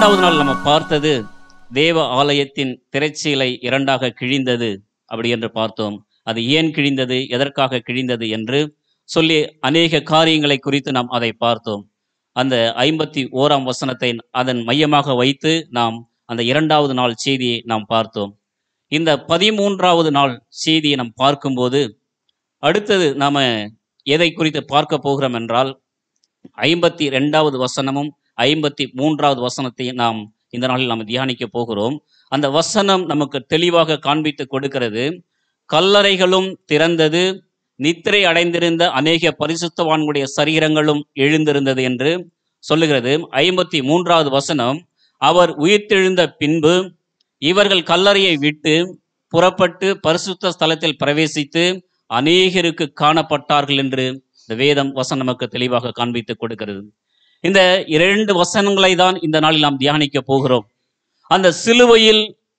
இரண்டாவது நாள் நம்ம பார்த்தது தேவ ஆலயத்தின் திரைச்சீலை இரண்டாக கிழிந்தது அப்படி என்று பார்த்தோம் அது ஏன் கிழிந்தது எதற்காக கிழிந்தது என்று சொல்லி அநேக காரியங்களை குறித்து நாம் அதை பார்த்தோம் அந்த ஐம்பத்தி ஓராம் வசனத்தை அதன் மையமாக வைத்து நாம் அந்த இரண்டாவது நாள் செய்தியை நாம் பார்த்தோம் இந்த பதிமூன்றாவது நாள் செய்தியை நாம் பார்க்கும்போது அடுத்தது நாம எதை குறித்து பார்க்க போகிறோம் என்றால் ஐம்பத்தி ரெண்டாவது வசனமும் ஐம்பத்தி மூன்றாவது வசனத்தை நாம் இந்த நாளில் நாம் தியானிக்க போகிறோம் அந்த வசனம் நமக்கு தெளிவாக காண்பித்து கொடுக்கிறது கல்லறைகளும் திறந்தது நித்திரை அடைந்திருந்த அநேக பரிசுத்தவான்களுடைய சரீரங்களும் எழுந்திருந்தது என்று சொல்லுகிறது ஐம்பத்தி மூன்றாவது வசனம் அவர் உயிர்த்தெழுந்த பின்பு இவர்கள் கல்லறையை விட்டு புறப்பட்டு பரிசுத்த ஸ்தலத்தில் பிரவேசித்து அநேகருக்கு காணப்பட்டார்கள் என்று இந்த வேதம் வசனம் நமக்கு தெளிவாக காண்பித்து கொடுக்கிறது இந்த இரண்டு வசனங்களை தான் இந்த நாளில் நாம் தியானிக்க போகிறோம் அந்த சிலுவையில்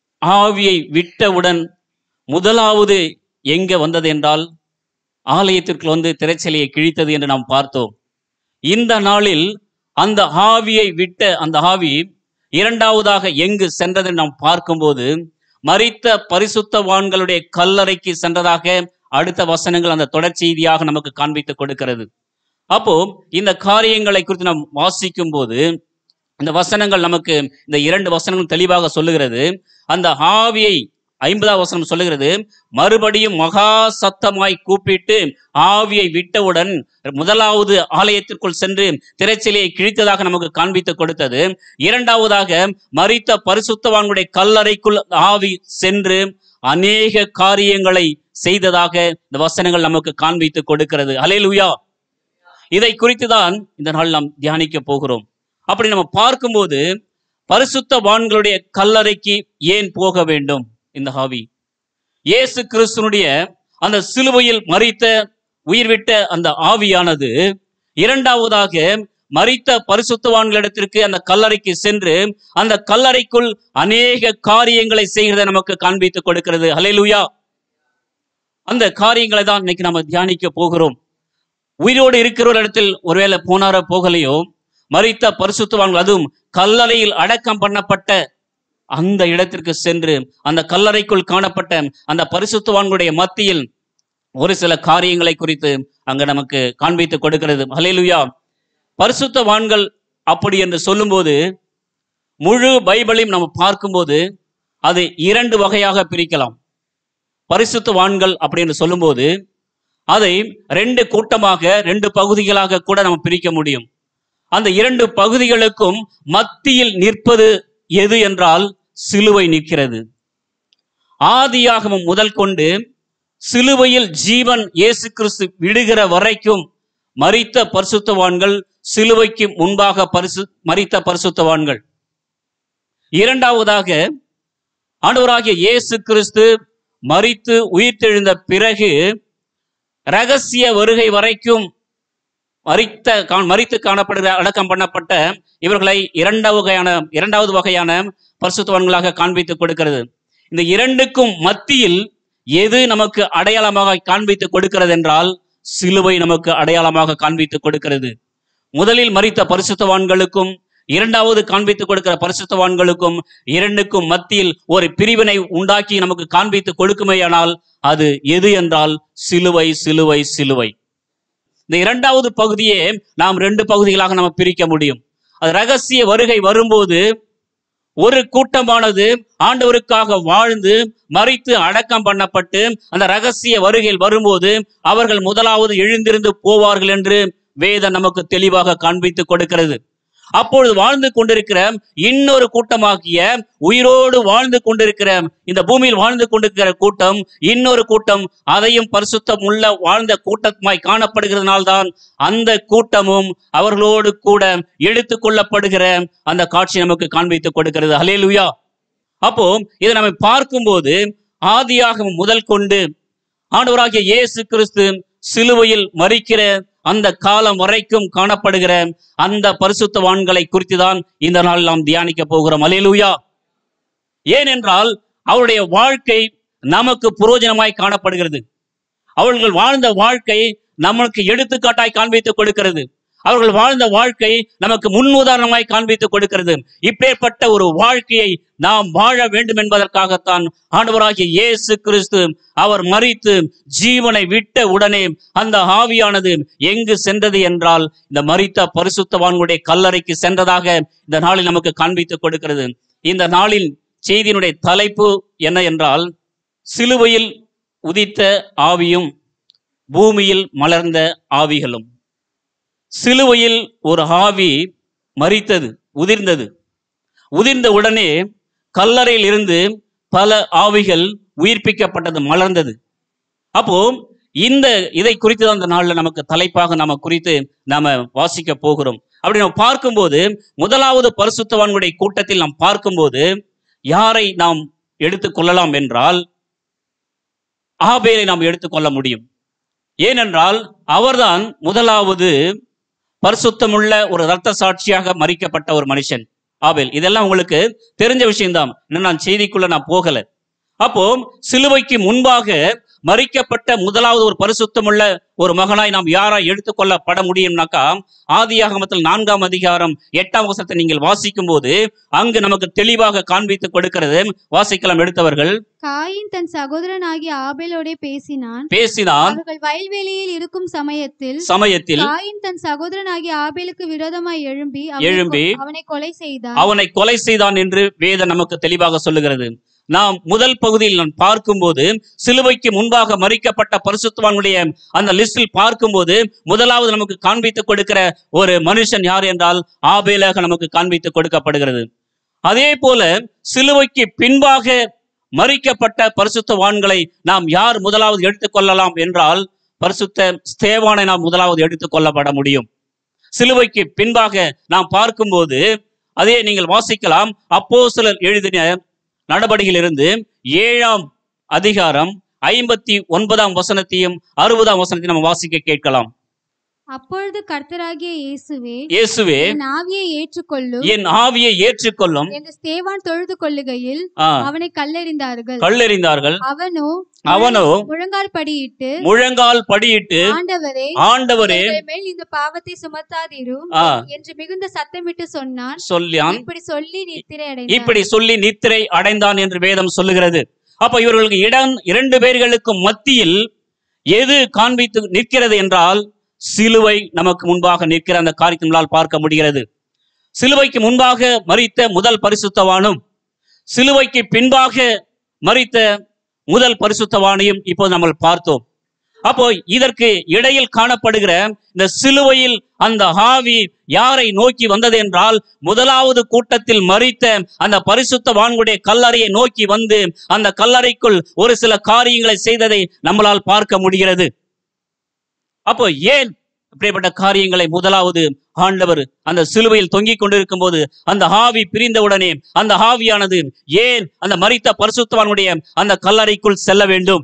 ஆவியை விட்டவுடன் முதலாவது எங்க வந்தது என்றால் ஆலயத்திற்கு வந்து திரைச்சலையை கிழித்தது என்று நாம் பார்த்தோம் இந்த நாளில் அந்த ஆவியை விட்ட அந்த ஆவி இரண்டாவதாக எங்கு சென்றது நாம் பார்க்கும்போது மரித்த பரிசுத்தவான்களுடைய கல்லறைக்கு சென்றதாக அடுத்த வசனங்கள் அந்த தொடர் செய்தியாக நமக்கு காண்பித்து கொடுக்கிறது அப்போ இந்த காரியங்களை குறித்து நாம் வாசிக்கும் போது இந்த வசனங்கள் நமக்கு இந்த இரண்டு வசனங்களும் தெளிவாக சொல்லுகிறது அந்த ஆவியை ஐம்பதாம் வசனம் சொல்லுகிறது மறுபடியும் மகா சத்தமாய் கூப்பிட்டு ஆவியை விட்டவுடன் முதலாவது ஆலயத்திற்குள் சென்று திரைச்சிலையை கிழித்ததாக நமக்கு காண்பித்து கொடுத்தது இரண்டாவதாக மரித்த பரிசுத்தவான்களுடைய கல்லறைக்குள் ஆவி சென்று அநேக காரியங்களை செய்ததாக இந்த வசனங்கள் நமக்கு காண்பித்து கொடுக்கிறது அலேலுயா இதை குறித்து தான் இந்த நாள் நாம் தியானிக்க போகிறோம் அப்படி நம்ம பார்க்கும்போது பரிசுத்தவான்களுடைய கல்லறைக்கு ஏன் போக வேண்டும் இந்த ஆவி இயேசு கிறிஸ்துனுடைய அந்த சிலுவையில் மறித்த உயிர்விட்ட அந்த ஆவியானது இரண்டாவதாக மறித்த பரிசுத்தவான்களிடத்திற்கு அந்த கல்லறைக்கு சென்று அந்த கல்லறைக்குள் அநேக காரியங்களை செய்கிறத நமக்கு காண்பித்து கொடுக்கிறது ஹalleluya அந்த காரியங்களை தான் இன்னைக்கு நம்ம தியானிக்க போகிறோம் உயிரோடு இருக்கிற ஒரு இடத்தில் ஒருவேளை போனாரோ போகலையோ மறித்த பரிசுத்தவான்கள் அதுவும் கல்லறையில் அடக்கம் பண்ணப்பட்ட அந்த இடத்திற்கு சென்று அந்த கல்லறைக்குள் காணப்பட்ட அந்த பரிசுத்தவான்களுடைய மத்தியில் ஒரு சில காரியங்களை குறித்து அங்க நமக்கு காண்பித்து கொடுக்கிறது ஹalleluya பரிசுத்தவான்கள் அப்படி என்று சொல்லும்போது முழு பைபிளையும் நம்ம பார்க்கும்போது அது இரண்டு வகையாக பிரிக்கலாம் பரிசுத்தவான்கள் அப்படி என்று சொல்லும்போது அதை ரெண்டு கூட்டமாக ரெண்டு பகுதிகளாக கூட நம்ம பிரிக்க முடியும் அந்த இரண்டு பகுதிகளுக்கும் மத்தியில் நிற்பது எது என்றால் சிலுவை நிற்கிறது ஆதியாகமம் முதல் கொண்டு சிலுவையில் ஜீவன் இயேசு கிறிஸ்து விடுகிற வரைக்கும் மரித்த பரிசுத்தவான்கள் சிலுவைக்கு முன்பாக பரிசு மரித்த பரிசுத்தவான்கள் இரண்டாவதாக ஆண்டவராகிய இயேசு கிறிஸ்து மரித்து உயிர்த்தெழுந்த பிறகு ரகசிய வருகை வரைக்கும் மறித்த கா- மறித்து காணப்படுகிற அடக்கம் பண்ணப்பட்ட இவர்களை இரண்டாவது வகையான இரண்டாவது வகையான பரிசுத்தவான்களாக காண்பித்து கொடுக்கிறது இந்த இரண்டுக்கும் மத்தியில் எது நமக்கு அடையாளமாக காண்பித்து கொடுக்கிறது என்றால் சிலுவை நமக்கு அடையாளமாக காண்பித்து கொடுக்கிறது முதலில் மறித்த பரிசுத்தவான்களுக்கும் இரண்டாவது காண்பித்து கொடுக்கிற பரிசுத்தவான்களுக்கும் இரண்டுக்கும் மத்தியில் ஒரு பிரிவினை உண்டாக்கி நமக்கு காண்பித்து கொடுக்குமேயானால் அது எது என்றால் சிலுவை சிலுவை சிலுவை இந்த இரண்டாவது பகுதியே நாம் ரெண்டு பகுதிகளாக நம்ம பிரிக்க முடியும் அது ரகசிய வருகை வரும்போது ஒரு கூட்டமானது ஆண்டவருக்காக வாழ்ந்து மறித்து அடக்கம் பண்ணப்பட்டு அந்த ரகசிய வருகையில் வரும்போது அவர்கள் முதலாவது எழுந்திருந்து போவார்கள் என்று வேதம் நமக்கு தெளிவாக காண்பித்து கொடுக்கிறது அப்பொழுது வாழ்ந்து கொண்டிருக்கிற இன்னொரு கூட்டமாகிய உயிரோடு வாழ்ந்து கொண்டிருக்கிற இந்த பூமியில் வாழ்ந்து கொண்டிருக்கிற கூட்டம் இன்னொரு கூட்டம் அதையும் பரிசுத்தம் உள்ள வாழ்ந்த கூட்டமாய் காணப்படுகிறதுனால்தான் அந்த கூட்டமும் அவர்களோடு கூட எடுத்துக் கொள்ளப்படுகிற அந்த காட்சி நமக்கு காண்பித்து கொடுக்கிறது ஹalleluya அப்போ இதை நம்ம பார்க்கும்போது ஆதியாகமம் முதல் கொண்டு ஆண்டவராகிய இயேசு கிறிஸ்து சிலுவையில் மறிக்கிற அந்த காலம் வரைக்கும் காணப்படுகிற அந்த பரிசுத்தவான்களை குறித்து தான் இந்த நாள் நாம் தியானிக்க போகிறோம் அலேலுயா ஏனென்றால் அவருடைய வாழ்க்கை நமக்கு புரோஜனமாய் காணப்படுகிறது அவர்கள் வாழ்ந்த வாழ்க்கை நமக்கு எடுத்துக்காட்டாய் காண்பித்து கொடுக்கிறது அவர்கள் வாழ்ந்த வாழ்க்கை நமக்கு முன்னுதாரணமாய் காண்பித்து கொடுக்கிறது இப்பேற்பட்ட ஒரு வாழ்க்கையை நாம் வாழ வேண்டும் என்பதற்காகத்தான் ஆண்டவராகிய இயேசு கிறிஸ்து அவர் மறித்து ஜீவனை விட்ட உடனே அந்த ஆவியானது எங்கு சென்றது என்றால் இந்த மரித்த பரிசுத்தவான்களுடைய கல்லறைக்கு சென்றதாக இந்த நாளில் நமக்கு காண்பித்து கொடுக்கிறது இந்த நாளின் செய்தியினுடைய தலைப்பு என்ன என்றால் சிலுவையில் உதித்த ஆவியும் பூமியில் மலர்ந்த ஆவிகளும் சிலுவையில் ஒரு ஆவி மரித்தது உதிர்ந்தது உதிர்ந்த உடனே கல்லறையில் இருந்து பல ஆவிகள் உயிர்ப்பிக்கப்பட்டது மலர்ந்தது அப்போ இந்த இதை குறித்து தான் இந்த நாளில் நமக்கு தலைப்பாக நாம குறித்து நாம வாசிக்க போகிறோம் அப்படி நம்ம பார்க்கும்போது முதலாவது பரிசுத்தவான்களுடைய கூட்டத்தில் நாம் பார்க்கும்போது யாரை நாம் எடுத்துக்கொள்ளலாம் என்றால் ஆபேலை நாம் எடுத்துக்கொள்ள முடியும் ஏனென்றால் அவர்தான் முதலாவது பரிசுத்தமுள்ள ஒரு இரத்த சாட்சியாக மறிக்கப்பட்ட ஒரு மனுஷன் ஆபேல் இதெல்லாம் உங்களுக்கு தெரிஞ்ச விஷயம்தான் இன்னும் நான் செய்திக்குள்ள நான் போகல அப்போ சிலுவைக்கு முன்பாக மறிக்கப்பட்ட முதலாவது ஒரு பரிசுத்தமுள்ள ஒரு மகனாய் நாம் யாராய் எடுத்துக்கொள்ளப்பட முடியும்னாக்கா ஆதியாகமத்தில் நான்காம் அதிகாரம் எட்டாம் வசனத்தை நீங்கள் வாசிக்கும் போது அங்கு நமக்கு தெளிவாக காண்பித்து கொடுக்கிறது வாசிக்கலாம் எடுத்தவர்கள் காயின் தன் சகோதரனாகிய ஆபேலோடே பேசினான் பேசினான் அவர்கள் வயல்வெளியில் இருக்கும் சமயத்தில் சமயத்தில் காயின் தன் சகோதரனாகிய ஆபேலுக்கு விரோதமாய் எழும்பி அவனை எழும்பி கொ- அவனை கொலை செய்தான் அவனை கொலை செய்தான் என்று வேதம் நமக்கு தெளிவாக சொல்லுகிறது நாம் முதல் பகுதியில் நாம் பார்க்கும்போது சிலுவைக்கு முன்பாக மறிக்கப்பட்ட பரிசுத்தவான்களுடைய அந்த லிஸ்டில் பார்க்கும்போது முதலாவது நமக்கு காண்பித்து கொடுக்கிற ஒரு மனுஷன் யார் என்றால் ஆபேலாக நமக்கு காண்பித்து கொடுக்கப்படுகிறது அதே போல சிலுவைக்கு பின்பாக மறிக்கப்பட்ட பரிசுத்தவான்களை நாம் யார் முதலாவது எடுத்துக்கொள்ளலாம் என்றால் பரிசுத்த ஸ்தேவானை நாம் முதலாவது எடுத்துக்கொள்ளப்பட முடியும் சிலுவைக்கு பின்பாக நாம் பார்க்கும்போது அதே நீங்கள் வாசிக்கலாம் அப்போஸ்தலர் எழுதின நடபடியிலிருந்து ஏழாம் அதிகாரம் ஐம்பத்தி ஒன்பதாம் வசனத்தையும் அறுபதாம் வசனத்தையும் நம்ம வாசிக்க கேட்கலாம் அப்பொழுது கர்த்தராகிய இயேசுவே இயேசுவே என் ஆவியை ஏற்றுக்கொள்ளும் என் ஆவியை ஏற்றுக்கொள்ளும் என்று ஸ்தேவான் தொழுது கொள்ளுகையில் ஆ, அவனை கல்லெறிந்தார்கள் கல்லெறிந்தார்கள் அவனோ அவனோ முழங்கால் படியிட்டு முழங்கால் படியிட்டு ஆண்டவரே ஆண்டவரே எங்கள் மேல் இந்த பாவத்தை சுமத்தாதிரும் ஆ, என்று மிகுந்த சத்தமிட்டு சொன்னான் சொல்லியான் இப்படி சொல்லி நித்திரை அடைந்தான் இப்படி சொல்லி நித்திரை அடைந்தான் என்று வேதம் சொல்லுகிறது அப்ப இவர்களுக்கு இடம் இரண்டு பேர்களுக்கு மத்தியில் எது காண்பித்து நிற்கிறது என்றால் சிலுவை நமக்கு முன்பாக நிற்கிற அந்த காரியத்தை நம்மால் பார்க்க முடிகிறது சிலுவைக்கு முன்பாக மறித்த முதல் பரிசுத்தவானும் சிலுவைக்கு பின்பாக மறித்த முதல் பரிசுத்தவானையும் இப்போது நம்ம பார்த்தோம் அப்போ இதற்கு இடையில் காணப்படுகிற இந்த சிலுவையில் அந்த ஆவி யாரை நோக்கி வந்தது என்றால் முதலாவது கூட்டத்தில் மறித்த அந்த பரிசுத்தவான்களுடைய கல்லறையை நோக்கி வந்து அந்த கல்லறைக்குள் ஒரு சில காரியங்களை செய்ததை நம்மளால் பார்க்க முடிகிறது அப்போ ஏன் இப்படிப்பட்ட காரியங்களை முதலாவது ஆண்டவர் அந்த சிலுவையில் தொங்கிக் கொண்டிருக்கும் போது அந்த ஆவி பிரிந்தவுடனே அந்த ஆவியானது ஏன் அந்த மரித்த பரிசுத்தவானுடைய அந்த கல்லறைக்குள் செல்ல வேண்டும்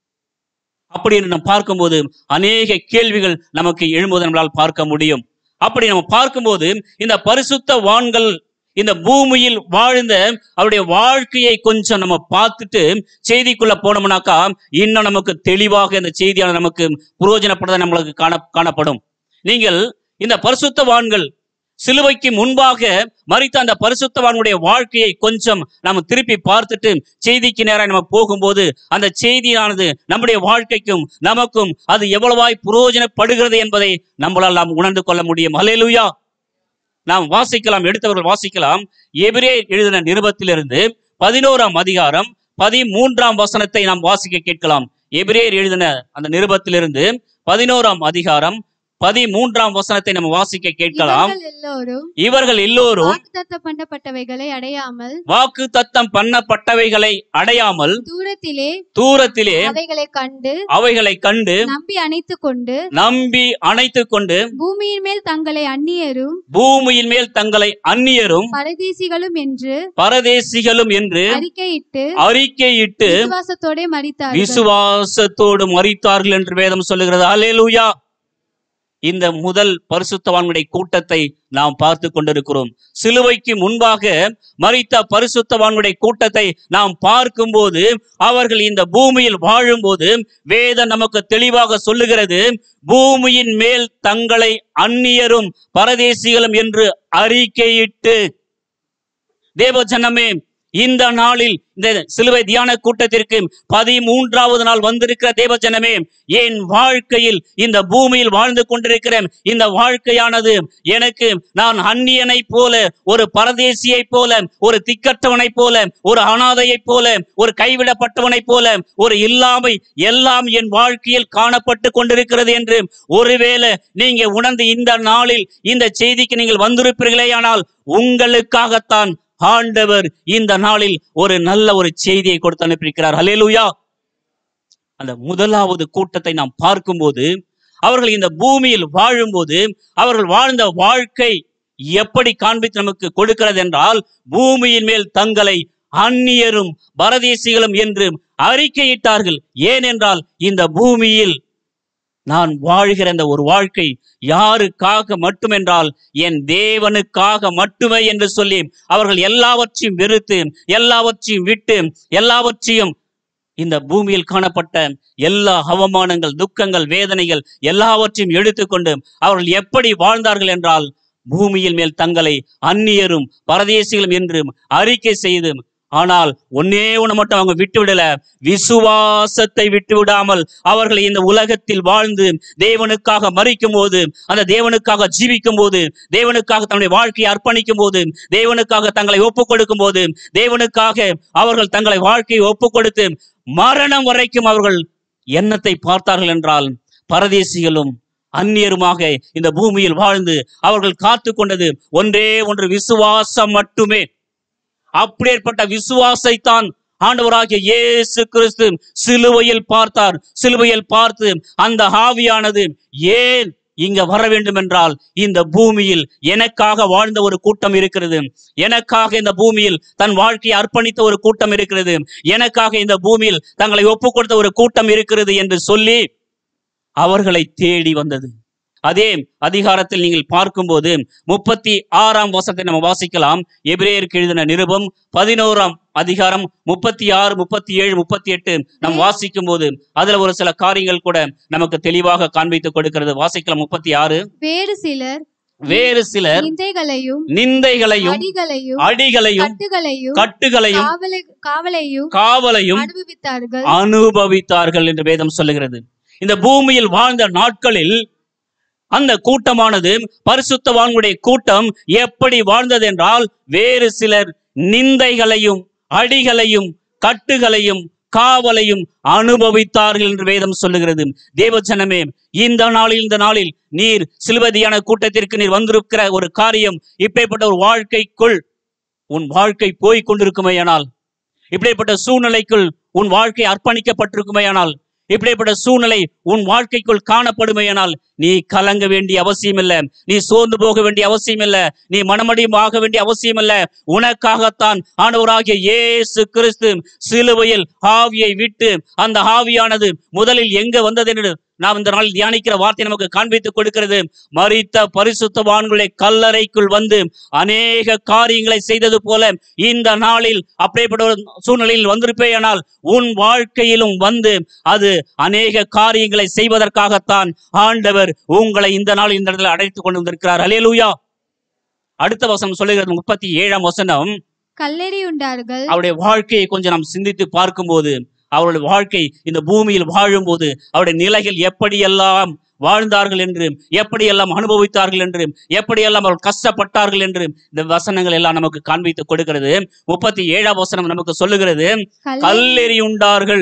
அப்படி என்று நாம் பார்க்கும்போது அநேக கேள்விகள் நமக்கு எழும்புவதை நம்மளால் பார்க்க முடியும் அப்படி நம்ம பார்க்கும்போது இந்த பரிசுத்த வான்கள் இந்த பூமியில் வாழ்ந்த அவருடைய வாழ்க்கையை கொஞ்சம் நம்ம பார்த்துட்டு செய்திக்குள்ள போனோம்னாக்கா இன்னும் நமக்கு தெளிவாக இந்த செய்தியான நமக்கு புரோஜனப்படுத்த நம்மளுக்கு காண காணப்படும் நீங்கள் இந்த பரிசுத்தவான்கள் சிலுவைக்கு முன்பாக மறித்த அந்த பரிசுத்தவானுடைய வாழ்க்கையை கொஞ்சம் நம்ம திருப்பி பார்த்துட்டு செய்திக்கு நேரம் நம்ம போகும்போது அந்த செய்தியானது நம்முடைய வாழ்க்கைக்கும் நமக்கும் அது எவ்வளவாய் புரோஜனப்படுகிறது என்பதை நம்மளால் நாம் உணர்ந்து கொள்ள முடியும் ஹalleluya நாம் வாசிக்கலாம் எடுத்தவர்கள் வாசிக்கலாம் எபிரே எழுதின நிருபத்திலிருந்து பதினோராம் அதிகாரம் பதிமூன்றாம் வசனத்தை நாம் வாசிக்க கேட்கலாம் எபிரேயர் எழுதின அந்த நிருபத்திலிருந்து பதினோராம் அதிகாரம் பதிமூன்றாம் வசனத்தை நம்ம வாசிக்க கேட்கலாம் இவர்கள் எல்லோரும் இவர்கள் எல்லோரும் வாக்குத்தத்தம் பண்ணப்பட்டவைகளை அடையாமல் வாக்கு தத்தம் பண்ணப்பட்டவைகளை அடையாமல் தூரத்திலே தூரத்திலே அவைகளை கண்டு அவைகளை கண்டு நம்பி அணைத்துக் கொண்டு நம்பி அணைத்துக் கொண்டு பூமியின் மேல் தங்களை அந்நியரும் பூமியின் மேல் தங்களை அந்நியரும் பரதேசிகளும் என்று பரதேசிகளும் என்று அறிக்கையிட்டு அறிக்கையிட்டு விசுவாசத்தோட மறித்தார்கள் விசுவாசத்தோடு மறித்தார்கள் என்று வேதம் சொல்லுகிறது அல்லேலூயா இந்த முதல் பரிசுத்தவான்களுடைய கூட்டத்தை நாம் பார்த்து கொண்டிருக்கிறோம் சிலுவைக்கு முன்பாக மரித்த பரிசுத்தவான்களுடைய கூட்டத்தை நாம் பார்க்கும்போது அவர்கள் இந்த பூமியில் வாழும்போது வேதம் நமக்கு தெளிவாக சொல்லுகிறது பூமியின் மேல் தங்களை அந்நியரும் பரதேசிகளும் என்று அறிக்கையிட்டு தேவ ஜனமே இந்த நாளில் இந்த சிலுவை தியான கூட்டத்திற்கு பதிமூன்றாவது நாள் வந்திருக்கிற தேவ ஜனமே என் வாழ்க்கையில் இந்த பூமியில் வாழ்ந்து கொண்டிருக்கிற இந்த வாழ்க்கையானது எனக்கு நான் அந்நியனை போல ஒரு பரதேசியை போல ஒரு திக்கற்றவனைப் போல ஒரு அனாதையைப் போல ஒரு கைவிடப்பட்டவனைப் போல ஒரு இல்லாமை எல்லாம் என் வாழ்க்கையில் காணப்பட்டு கொண்டிருக்கிறது என்று ஒருவேளை நீங்க உணர்ந்து இந்த நாளில் இந்த செய்திக்கு நீங்கள் வந்திருப்பீர்களே ஆனால் உங்களுக்காகத்தான் ஆண்டவர் இந்த நாளில் ஒரு நல்ல ஒரு செய்தியை கொடுத்து அனுப்பியிருக்கிறார் ஹalleluya அந்த முதலாவது கூட்டத்தை நாம் பார்க்கும்போது அவர்கள் இந்த பூமியில் வாழும்போது அவர்கள் வாழ்ந்த வாழ்க்கை எப்படி காண்பித்து நமக்கு கொடுக்கிறது என்றால் பூமியின் மேல் தங்களை அந்நியரும் பரதேசிகளும் என்று அறிக்கையிட்டார்கள் ஏனென்றால் இந்த பூமியில் நான் வாழ்கிற இந்த ஒரு வாழ்க்கை யாருக்காக மட்டுமென்றால் என் தேவனுக்காக மட்டுமே என்று சொல்லி அவர்கள் எல்லாவற்றையும் வெறுத்து எல்லாவற்றையும் விட்டு எல்லாவற்றையும் இந்த பூமியில் காணப்பட்ட எல்லா அவமானங்கள் துக்கங்கள் வேதனைகள் எல்லாவற்றையும் எடுத்துக்கொண்டு அவர்கள் எப்படி வாழ்ந்தார்கள் என்றால் பூமியில் மேல் தங்களை அந்நியரும் பரதேசிகளும் என்று அறிக்கை செய்து ஆனால் ஒன்னே ஒண்ணு மட்டும் அவங்க விட்டு விடல விசுவாசத்தை விட்டு விடாமல் அவர்கள் இந்த உலகத்தில் வாழ்ந்து தேவனுக்காக மறிக்கும் போது அந்த தேவனுக்காக ஜீவிக்கும் போது தேவனுக்காக தன்னுடைய வாழ்க்கையை அர்ப்பணிக்கும் போது தேவனுக்காக தங்களை ஒப்புக் கொடுக்கும் போது தேவனுக்காக அவர்கள் தங்களை வாழ்க்கையை ஒப்புக் கொடுத்து மரணம் வரைக்கும் அவர்கள் எண்ணத்தை பார்த்தார்கள் என்றால் பரதேசிகளும் அந்நியருமாக இந்த பூமியில் வாழ்ந்து அவர்கள் காத்து கொண்டது ஒன்றே ஒன்று விசுவாசம் மட்டுமே அப்படியேற்பட்ட விசுவாசைத்தான் ஆண்டவராகிய இயேசு கிறிஸ்து சிலுவையில் பார்த்தார் சிலுவையில் பார்த்து அந்த ஆவியானது ஏன் இங்க வர வேண்டும் என்றால் இந்த பூமியில் எனக்காக வாழ்ந்த ஒரு கூட்டம் இருக்கிறது எனக்காக இந்த பூமியில் தன் வாழ்க்கையை அர்ப்பணித்த ஒரு கூட்டம் இருக்கிறது எனக்காக இந்த பூமியில் தங்களை ஒப்புக் கொடுத்த ஒரு கூட்டம் இருக்கிறது என்று சொல்லி அவர்களை தேடி வந்தது அதே அதிகாரத்தில் நீங்கள் பார்க்கும்போது முப்பத்தி ஆறாம் வசனத்தை நம்ம வாசிக்கலாம் எபிரேயருக்கு எழுதின நிருபம் பதினோராம் அதிகாரம் முப்பத்தி ஆறு முப்பத்தி ஏழு முப்பத்தி எட்டு நாம் வாசிக்கும் போது அதுல ஒரு சில காரியங்கள் கூட நமக்கு தெளிவாக காண்பித்து கொடுக்கிறது வாசிக்கலாம் முப்பத்தி ஆறு வேறு சிலர் வேறு சிலர் நிந்தைகளையும் நிந்தைகளையும் அடிகளையும் அடிகளையும் கட்டுகளையும் கட்டுகளையும் காவலை காவலையும் காவலையும் அனுபவித்தார்கள் அனுபவித்தார்கள் என்று வேதம் சொல்லுகிறது இந்த பூமியில் வாழ்ந்த நாட்களில் அந்த கூட்டமானது பரிசுத்தவான்களுடைய கூட்டம் எப்படி வாழ்ந்தது என்றால் வேறு சிலர் நிந்தைகளையும் அடிகளையும் கட்டுகளையும் காவலையும் அனுபவித்தார்கள் என்று வேதம் சொல்லுகிறது தேவஜனமே இந்த நாளில் இந்த நாளில் நீர் சிலுவதியான கூட்டத்திற்கு நீர் வந்திருக்கிற ஒரு காரியம் இப்படிப்பட்ட ஒரு வாழ்க்கைக்குள் உன் வாழ்க்கை போய் கொண்டிருக்குமேயானால் இப்படிப்பட்ட சூழ்நிலைக்குள் உன் வாழ்க்கை அர்ப்பணிக்கப்பட்டிருக்குமேயானால் இப்படிப்பட்ட சூழ்நிலை உன் வாழ்க்கைக்குள் காணப்படுமேயானால் நீ கலங்க வேண்டிய அவசியம் இல்ல நீ சோர்ந்து போக வேண்டிய அவசியம் இல்ல நீ மனமடியும் ஆக வேண்டிய அவசியம் இல்ல உனக்காகத்தான் ஆண்டவராகிய இயேசு கிறிஸ்து சிலுவையில் ஆவியை விட்டு அந்த ஆவியானது முதலில் எங்க வந்தது என்று நாம் இந்த நாளில் தியானிக்கிற வார்த்தை நமக்கு காண்பித்து கொடுக்கிறது மரித்த பரிசுத்தவான்களுடைய கல்லறைக்குள் வந்து அநேக காரியங்களை செய்தது போல இந்த நாளில் அப்படிப்பட்ட ஒரு சூழ்நிலையில் வந்திருப்பேயானால் உன் வாழ்க்கையிலும் வந்து அது அநேக காரியங்களை செய்வதற்காகத்தான் ஆண்டவர் உங்களை இந்த நாள் இந்த இடத்துல அடைத்துக் கொண்டு வந்திருக்கிறார் அலேலூயா அடுத்த வசனம் சொல்லுகிறது முப்பத்தி ஏழாம் வசனம் கல்லெறி உண்டார்கள் அவருடைய வாழ்க்கையை கொஞ்சம் நாம் சிந்தித்து பார்க்கும்போது அவருடைய வாழ்க்கை இந்த பூமியில் வாழும்போது அவருடைய நிலைகள் எப்படியெல்லாம் வாழ்ந்தார்கள் என்று எப்படியெல்லாம் அனுபவித்தார்கள் என்று எப்படியெல்லாம் அவர்கள் கஷ்டப்பட்டார்கள் என்று இந்த வசனங்கள் எல்லாம் நமக்கு காண்பித்து கொடுக்கிறது முப்பத்தி ஏழாம் வசனம் நமக்கு சொல்லுகிறது கல்லெறி கல்லெறி உண்டார்கள்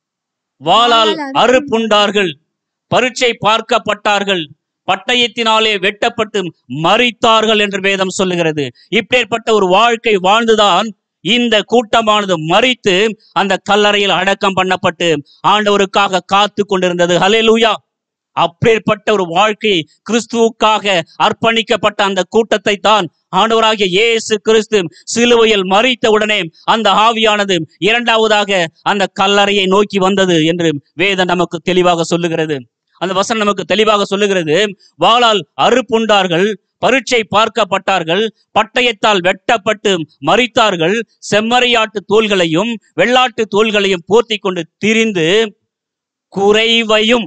வாளால் வாளால் அறுப்புண்டார்கள் பரீட்சை பார்க்கப்பட்டார்கள் பட்டயத்தினாலே வெட்டப்பட்டு மறித்தார்கள் என்று வேதம் சொல்லுகிறது இப்பேற்பட்ட ஒரு வாழ்க்கை வாழ்ந்துதான் இந்த கூட்டமானது மறித்து அந்த கல்லறையில் அடக்கம் பண்ணப்பட்டு ஆண்டவருக்காக காத்து கொண்டிருந்தது ஹalleluya அப்பேற்பட்ட ஒரு வாழ்க்கை கிறிஸ்துவுக்காக அர்ப்பணிக்கப்பட்ட அந்த கூட்டத்தை தான் ஆண்டவராகிய இயேசு கிறிஸ்து சிலுவையில் மறித்த உடனே அந்த ஆவியானது இரண்டாவதாக அந்த கல்லறையை நோக்கி வந்தது என்று வேதம் நமக்கு தெளிவாக சொல்லுகிறது அந்த வசனம் நமக்கு தெளிவாக சொல்லுகிறது வாளால் அறுப்புண்டார்கள் பரீட்சை பார்க்கப்பட்டார்கள் பட்டயத்தால் வெட்டப்பட்டு மறித்தார்கள் செம்மறியாட்டு தோள்களையும் வெள்ளாட்டு தோள்களையும் போர்த்தி கொண்டு திரிந்து குறைவையும்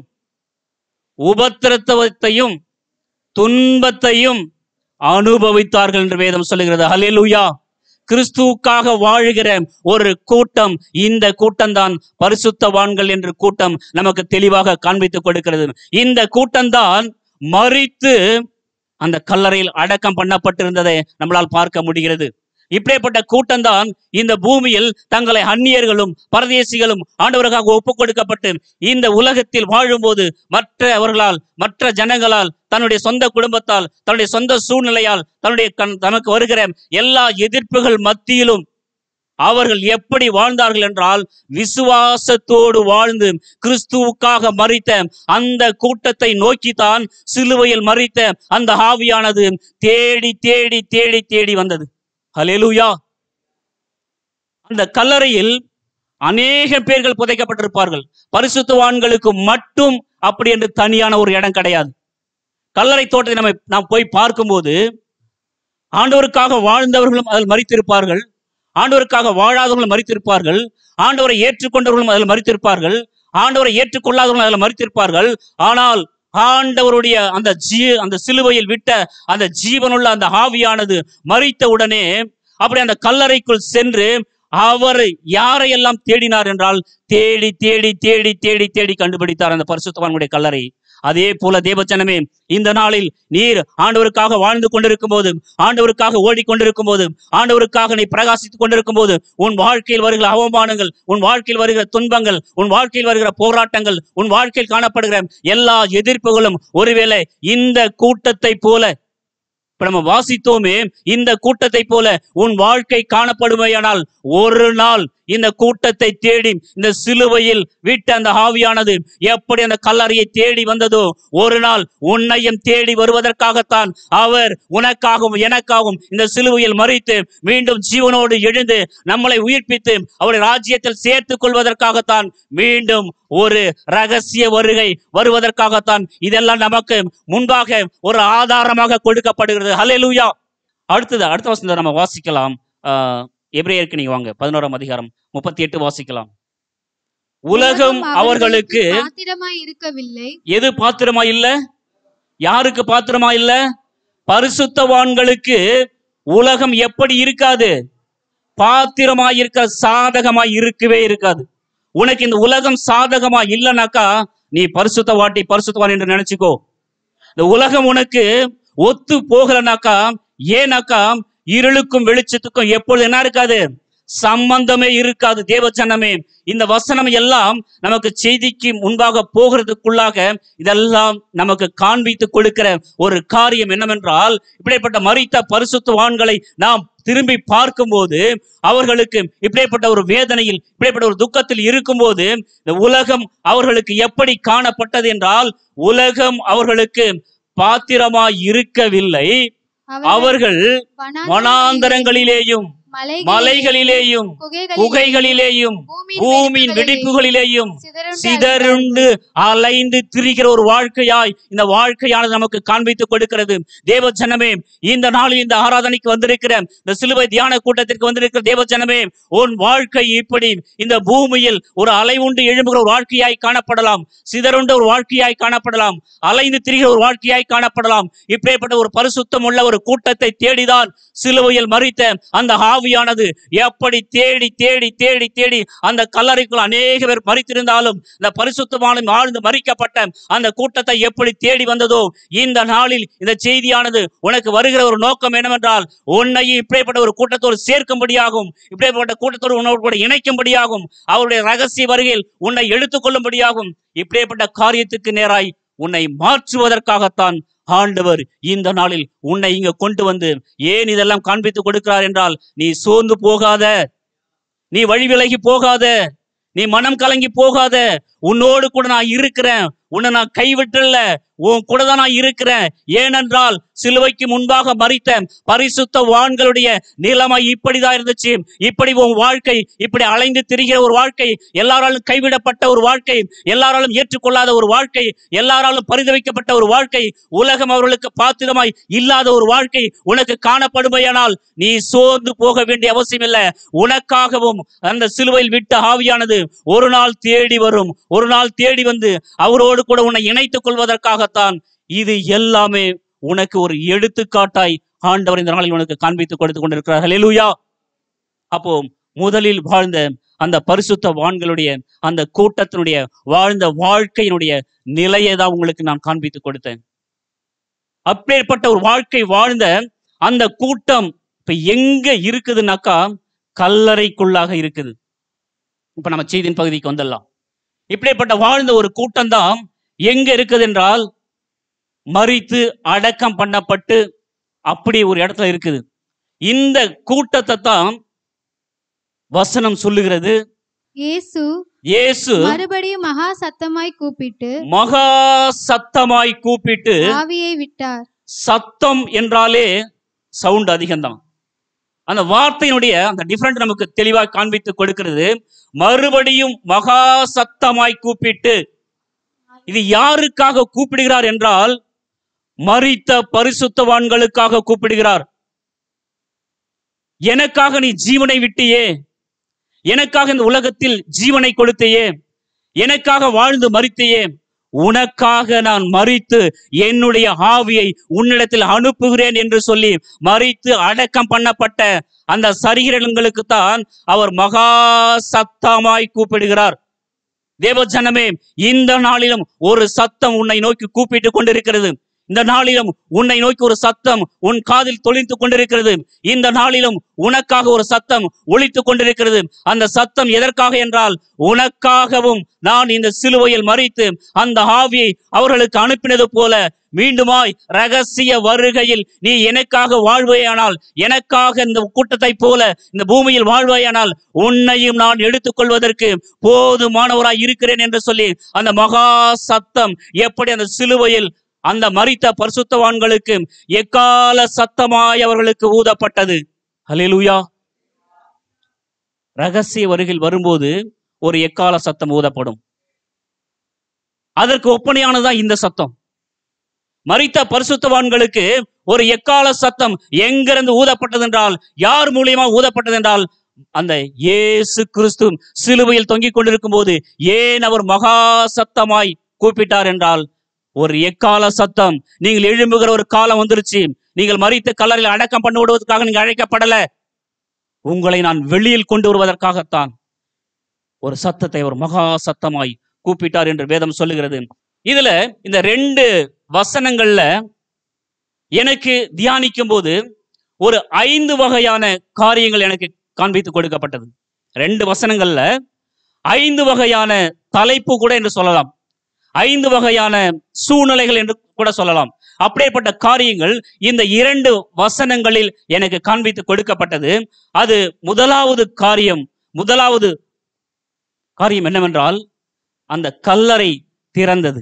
உபத்திரத்துவத்தையும் துன்பத்தையும் அனுபவித்தார்கள் என்று வேதம் சொல்லுகிறது ஹalleluya கிறிஸ்துவுக்காக வாழுகிற ஒரு கூட்டம் இந்த கூட்டம்தான் பரிசுத்தவான்கள் என்ற கூட்டம் நமக்கு தெளிவாக காண்பித்துக் கொடுக்கிறது இந்த கூட்டம்தான் மறித்து அந்த கல்லறையில் அடக்கம் பண்ணப்பட்டிருந்ததை நம்மளால் பார்க்க முடிகிறது இப்படிப்பட்ட கூட்டம்தான் இந்த பூமியில் தங்களை அந்நியர்களும் பரதேசிகளும் ஆண்டவருக்காக ஒப்புக் கொடுக்கப்பட்டு இந்த உலகத்தில் வாழும்போது மற்றவர்களால் மற்ற ஜனங்களால் தன்னுடைய சொந்த குடும்பத்தால் தன்னுடைய சொந்த சூழ்நிலையால் தன்னுடைய கண் தனக்கு வருகிற எல்லா எதிர்ப்புகள் மத்தியிலும் அவர்கள் எப்படி வாழ்ந்தார்கள் என்றால் விசுவாசத்தோடு வாழ்ந்து கிறிஸ்துவுக்காக மறித்த அந்த கூட்டத்தை நோக்கித்தான் சிலுவையில் மறித்த அந்த ஆவியானது தேடி தேடி தேடி தேடி வந்தது ஹalleluya அந்த கல்லறையில் அநேக பேர்கள் புதைக்கப்பட்டிருப்பார்கள் பரிசுத்தவான்களுக்கு மட்டும் அப்படி என்று தனியான ஒரு இடம் கிடையாது கல்லறை தோட்டத்தை நம்ம நாம் போய் பார்க்கும்போது ஆண்டவருக்காக வாழ்ந்தவர்களும் அதில் மறித்திருப்பார்கள் ஆண்டவருக்காக வாழாதவர்களும் மறித்திருப்பார்கள் ஆண்டவரை ஏற்றுக்கொண்டவர்களும் அதில் மறித்திருப்பார்கள் ஆண்டவரை ஏற்றுக்கொள்ளாதவர்களும் அதில் மறித்திருப்பார்கள் ஆனால் ஆண்டவருடைய அந்த ஜீ அந்த சிலுவையில் விட்ட அந்த ஜீவனுள்ள அந்த ஆவியானது மறித்த உடனே அப்படி அந்த கல்லறைக்குள் சென்று அவர் யாரையெல்லாம் தேடினார் என்றால் தேடி தேடி தேடி தேடி தேடி கண்டுபிடித்தார் அந்த பரிசுத்தவானுடைய கல்லறை அதே போல தேவச்சனமே இந்த நாளில் நீர் ஆண்டவருக்காக வாழ்ந்து கொண்டிருக்கும் போது ஆண்டவருக்காக ஓடிக்கொண்டிருக்கும் போது ஆண்டவருக்காக நீ பிரகாசித்துக் கொண்டிருக்கும் போது உன் வாழ்க்கையில் வருகிற அவமானங்கள் உன் வாழ்க்கையில் வருகிற துன்பங்கள் உன் வாழ்க்கையில் வருகிற போராட்டங்கள் உன் வாழ்க்கையில் காணப்படுகிற எல்லா எதிர்ப்புகளும் ஒருவேளை இந்த கூட்டத்தை போல இப்ப நம்ம வாசித்தோமே இந்த கூட்டத்தை போல உன் வாழ்க்கை காணப்படுமையானால் ஒரு நாள் இந்த கூட்டத்தை தேடி இந்த சிலுவையில் விட்ட அந்த ஆவியானது எப்படி அந்த கல்லறையை தேடி வந்ததோ ஒரு நாள் உன்னையும் தேடி வருவதற்காகத்தான் அவர் உனக்காகவும் எனக்காகவும் இந்த சிலுவையில் மறித்து மீண்டும் ஜீவனோடு எழுந்து நம்மளை உயிர்ப்பித்து அவருடைய ராஜ்யத்தில் சேர்த்துக் கொள்வதற்காகத்தான் மீண்டும் ஒரு ரகசிய வருகை வருவதற்காகத்தான் இதெல்லாம் நமக்கு முன்பாக ஒரு ஆதாரமாக கொடுக்கப்படுகிறது ஹalleluya அடுத்தது அடுத்த வசனத்தை நம்ம வாசிக்கலாம் ஆஹ், எபிரேயருக்கு நீங்க வாங்க பதினோராம் அதிகாரம் முப்பத்தி எட்டு வாசிக்கலாம் உலகம் அவர்களுக்கு பாத்திரமாய் இருக்கவில்லை எது பாத்திரமா இல்ல யாருக்கு பாத்திரமா இல்ல பரிசுத்தவான்களுக்கு உலகம் எப்படி இருக்காது பாத்திரமா இருக்க சாதகமா இருக்கவே இருக்காது உனக்கு இந்த உலகம் சாதகமா இல்லைனாக்கா நீ பரிசுத்தவாட்டி பரிசுத்தவான் என்று நினைச்சுக்கோ இந்த உலகம் உனக்கு ஒத்து போகலனாக்கா ஏனாக்கா இருளுக்கும் வெளிச்சத்துக்கும் எப்பொழுது என்ன இருக்காது சம்பந்தமே இருக்காது தேவச்சனமே இந்த வசனம் எல்லாம் நமக்கு செய்திக்கு முன்பாக போகிறதுக்குள்ளாக இதெல்லாம் நமக்கு காண்பித்து கொடுக்கிற ஒரு காரியம் என்னவென்றால் இப்படிப்பட்ட மறித்த பரிசுத்தவான்களை நாம் திரும்பி பார்க்கும்போது அவர்களுக்கு இப்படிப்பட்ட ஒரு வேதனையில் இப்படிப்பட்ட ஒரு துக்கத்தில் இருக்கும்போது இந்த உலகம் அவர்களுக்கு எப்படி காணப்பட்டது என்றால் உலகம் அவர்களுக்கு பாத்திரமாய் இருக்கவில்லை அவர்கள் வனாந்தரங்களிலேயும் மலைகளிலேயும் குகைகளிலேயும் பூமியின் வெடிப்புகளிலேயும் சிதறுண்டு அலைந்து திரிகிற ஒரு வாழ்க்கையாய் இந்த வாழ்க்கையானது நமக்கு காண்பித்துக் கொடுக்கிறது தேவ ஜனமே இந்த நாளில் இந்த ஆராதனைக்கு வந்திருக்கிற இந்த சிலுவை தியான கூட்டத்திற்கு வந்திருக்கிற தேவ ஜனமே உன் வாழ்க்கை இப்படி இந்த பூமியில் ஒரு அலை உண்டு எழும்புகிற ஒரு வாழ்க்கையாய் காணப்படலாம் சிதறுண்ட ஒரு வாழ்க்கையாய் காணப்படலாம் அலைந்து திரிகிற ஒரு வாழ்க்கையாய் காணப்படலாம் இப்படிப்பட்ட ஒரு பரிசுத்தம் உள்ள ஒரு கூட்டத்தை தேடிதான் சிலுவையில் மறித்த அந்த ஆவியானது எப்படி தேடி தேடி தேடி தேடி அந்த கல்லறைக்குள் அநேக பேர் மறித்திருந்தாலும் இந்த பரிசுத்தமான ஆழ்ந்து மறிக்கப்பட்ட அந்த கூட்டத்தை எப்படி தேடி வந்ததோ இந்த நாளில் இந்த செய்தியானது உனக்கு வருகிற ஒரு நோக்கம் என்னவென்றால் உன்னையும் இப்படிப்பட்ட ஒரு கூட்டத்தோடு சேர்க்கும்படியாகும் இப்படிப்பட்ட கூட்டத்தோடு உன்னோடு கூட இணைக்கும்படியாகும் அவருடைய ரகசிய வருகையில் உன்னை எடுத்துக்கொள்ளும்படியாகும் இப்படிப்பட்ட காரியத்துக்கு நேராய் உன்னை மாற்றுவதற்காகத்தான் ஆண்டவர் இந்த நாளில் உன்னை இங்க கொண்டு வந்து ஏன் இதெல்லாம் காண்பித்து கொடுக்கிறார் என்றால் நீ சோர்ந்து போகாத நீ வழி விலகி போகாத நீ மனம் கலங்கி போகாத உன்னோடு கூட நான் இருக்கிறேன் உன்னை நான் கைவிட்டல உன் கூட தான் நான் இருக்கிறேன் ஏனென்றால் சிலுவைக்கு முன்பாக மறித்த பரிசுத்த வான்களுடைய நிலைமை இப்படிதான் இருந்துச்சு இப்படி உன் வாழ்க்கை இப்படி அலைந்து திரிகிற ஒரு வாழ்க்கை எல்லாராலும் கைவிடப்பட்ட ஒரு வாழ்க்கை எல்லாராலும் ஏற்றுக்கொள்ளாத ஒரு வாழ்க்கை எல்லாராலும் பரிதவிக்கப்பட்ட ஒரு வாழ்க்கை உலகம் அவர்களுக்கு பாத்திரமாய் இல்லாத ஒரு வாழ்க்கை உனக்கு காணப்படுமையானால் நீ சோர்ந்து போக வேண்டிய அவசியம் இல்லை உனக்காகவும் அந்த சிலுவையில் விட்ட ஆவியானது ஒரு நாள் தேடி வரும் ஒரு நாள் தேடி வந்து அவரோடு கூட உன்னை இணைத்துக் கொள்வதற்காகத்தான் இது எல்லாமே உனக்கு ஒரு எடுத்துக்காட்டாய் ஆண்டவர் இந்த நாளில் உனக்கு காண்பித்துக் கொடுத்து கொண்டிருக்கிறார் ஹalleluya அப்போ முதலில் வாழ்ந்த அந்த பரிசுத்த வான்களுடைய அந்த கூட்டத்தினுடைய வாழ்ந்த வாழ்க்கையினுடைய நிலையை தான் உங்களுக்கு நான் காண்பித்து கொடுத்தேன் அப்பேற்பட்ட ஒரு வாழ்க்கை வாழ்ந்த அந்த கூட்டம் இப்ப எங்க இருக்குதுனாக்கா கல்லறைக்குள்ளாக இருக்குது இப்ப நம்ம செய்தியின் பகுதிக்கு வந்துடலாம் இப்படிப்பட்ட வாழ்ந்த ஒரு கூட்டம் தான் எங்க இருக்குது என்றால் மறித்து அடக்கம் பண்ணப்பட்டு அப்படி ஒரு இடத்துல இருக்குது இந்த கூட்டத்தை தான் வசனம் சொல்லுகிறது இயேசு இயேசு மறுபடியும் மகா சத்தமாய் கூப்பிட்டு மகா சத்தமாய் கூப்பிட்டு ஆவியை விட்டார் சத்தம் என்றாலே சவுண்ட் அதிகம்தான் அந்த வார்த்தையினுடைய அந்த டிஃபரெண்ட் நமக்கு தெளிவாக காண்பித்து கொடுக்கிறது மறுபடியும் மகா சத்தமாய் கூப்பிட்டு இது யாருக்காக கூப்பிடுகிறார் என்றால் மரித்த பரிசுத்தவான்களுக்காக கூப்பிடுகிறார் எனக்காக நீ ஜீவனை விட்டியே எனக்காக இந்த உலகத்தில் ஜீவனை கொடுத்தையே எனக்காக வாழ்ந்து மறித்தையே உனக்காக நான் மறித்து என்னுடைய ஆவியை உன்னிடத்தில் அனுப்புகிறேன் என்று சொல்லி மறித்து அடக்கம் பண்ணப்பட்ட அந்த சரீரங்களுக்கு தான் அவர் மகா சத்தமாய் கூப்பிடுகிறார் தேவஜனமே இந்த நாளிலும் ஒரு சத்தம் உன்னை நோக்கி கூப்பிட்டு கொண்டிருக்கிறது இந்த நாளிலும் உன்னை நோக்கி ஒரு சத்தம் உன் காதில் தொழித்து கொண்டிருக்கிறது இந்த நாளிலும் உனக்காக ஒரு சத்தம் ஒலித்து கொண்டிருக்கிறது அந்த சத்தம் எதற்காக என்றால் உனக்காகவும் நான் இந்த சிலுவையில் மறித்து அந்த ஆவியை அவர்களுக்கு அனுப்பினது போல மீண்டுமாய் ரகசிய வருகையில் நீ எனக்காக வாழ்வையானால் எனக்காக இந்த கூட்டத்தை போல இந்த பூமியில் வாழ்வாயானால் உன்னையும் நான் எடுத்துக்கொள்வதற்கு போதுமானவராய் இருக்கிறேன் என்று சொல்லி அந்த மகா சத்தம் எப்படி அந்த சிலுவையில் அந்த மரித்த பரிசுத்தவான்களுக்கு எக்கால சத்தமாய் அவர்களுக்கு ஊதப்பட்டது ஹalleluya ரகசிய வருகையில் வரும்போது ஒரு எக்கால சத்தம் ஊதப்படும் அதற்கு ஒப்பனையானதுதான் இந்த சத்தம் மரித்த பரிசுத்தவான்களுக்கு ஒரு எக்கால சத்தம் எங்கிருந்து ஊதப்பட்டது என்றால் யார் மூலியமா ஊதப்பட்டது என்றால் அந்த இயேசு கிறிஸ்து சிலுவையில் தொங்கிக் கொண்டிருக்கும் போது ஏன் அவர் மகா சத்தமாய் கூப்பிட்டார் என்றால் ஒரு எக்கால சத்தம் நீங்கள் எழும்புகிற ஒரு காலம் வந்துருச்சு நீங்கள் மறித்த கலரில் அடக்கம் பண்ண விடுவதற்காக நீங்க அழைக்கப்படல உங்களை நான் வெளியில் கொண்டு வருவதற்காகத்தான் ஒரு சத்தத்தை ஒரு மகா சத்தமாய் கூப்பிட்டார் என்று வேதம் சொல்லுகிறது இதுல இந்த ரெண்டு வசனங்கள்ல எனக்கு தியானிக்கும் போது ஒரு ஐந்து வகையான காரியங்கள் எனக்கு காண்பித்து கொடுக்கப்பட்டது ரெண்டு வசனங்கள்ல ஐந்து வகையான தலைப்பு கூட என்று சொல்லலாம் ஐந்து வகையான சூழ்நிலைகள் என்று கூட சொல்லலாம் அப்படிப்பட்ட காரியங்கள் இந்த இரண்டு வசனங்களில் எனக்கு காண்பித்து கொடுக்கப்பட்டது அது முதலாவது காரியம் முதலாவது காரியம் என்னவென்றால் அந்த கல்லறை திறந்தது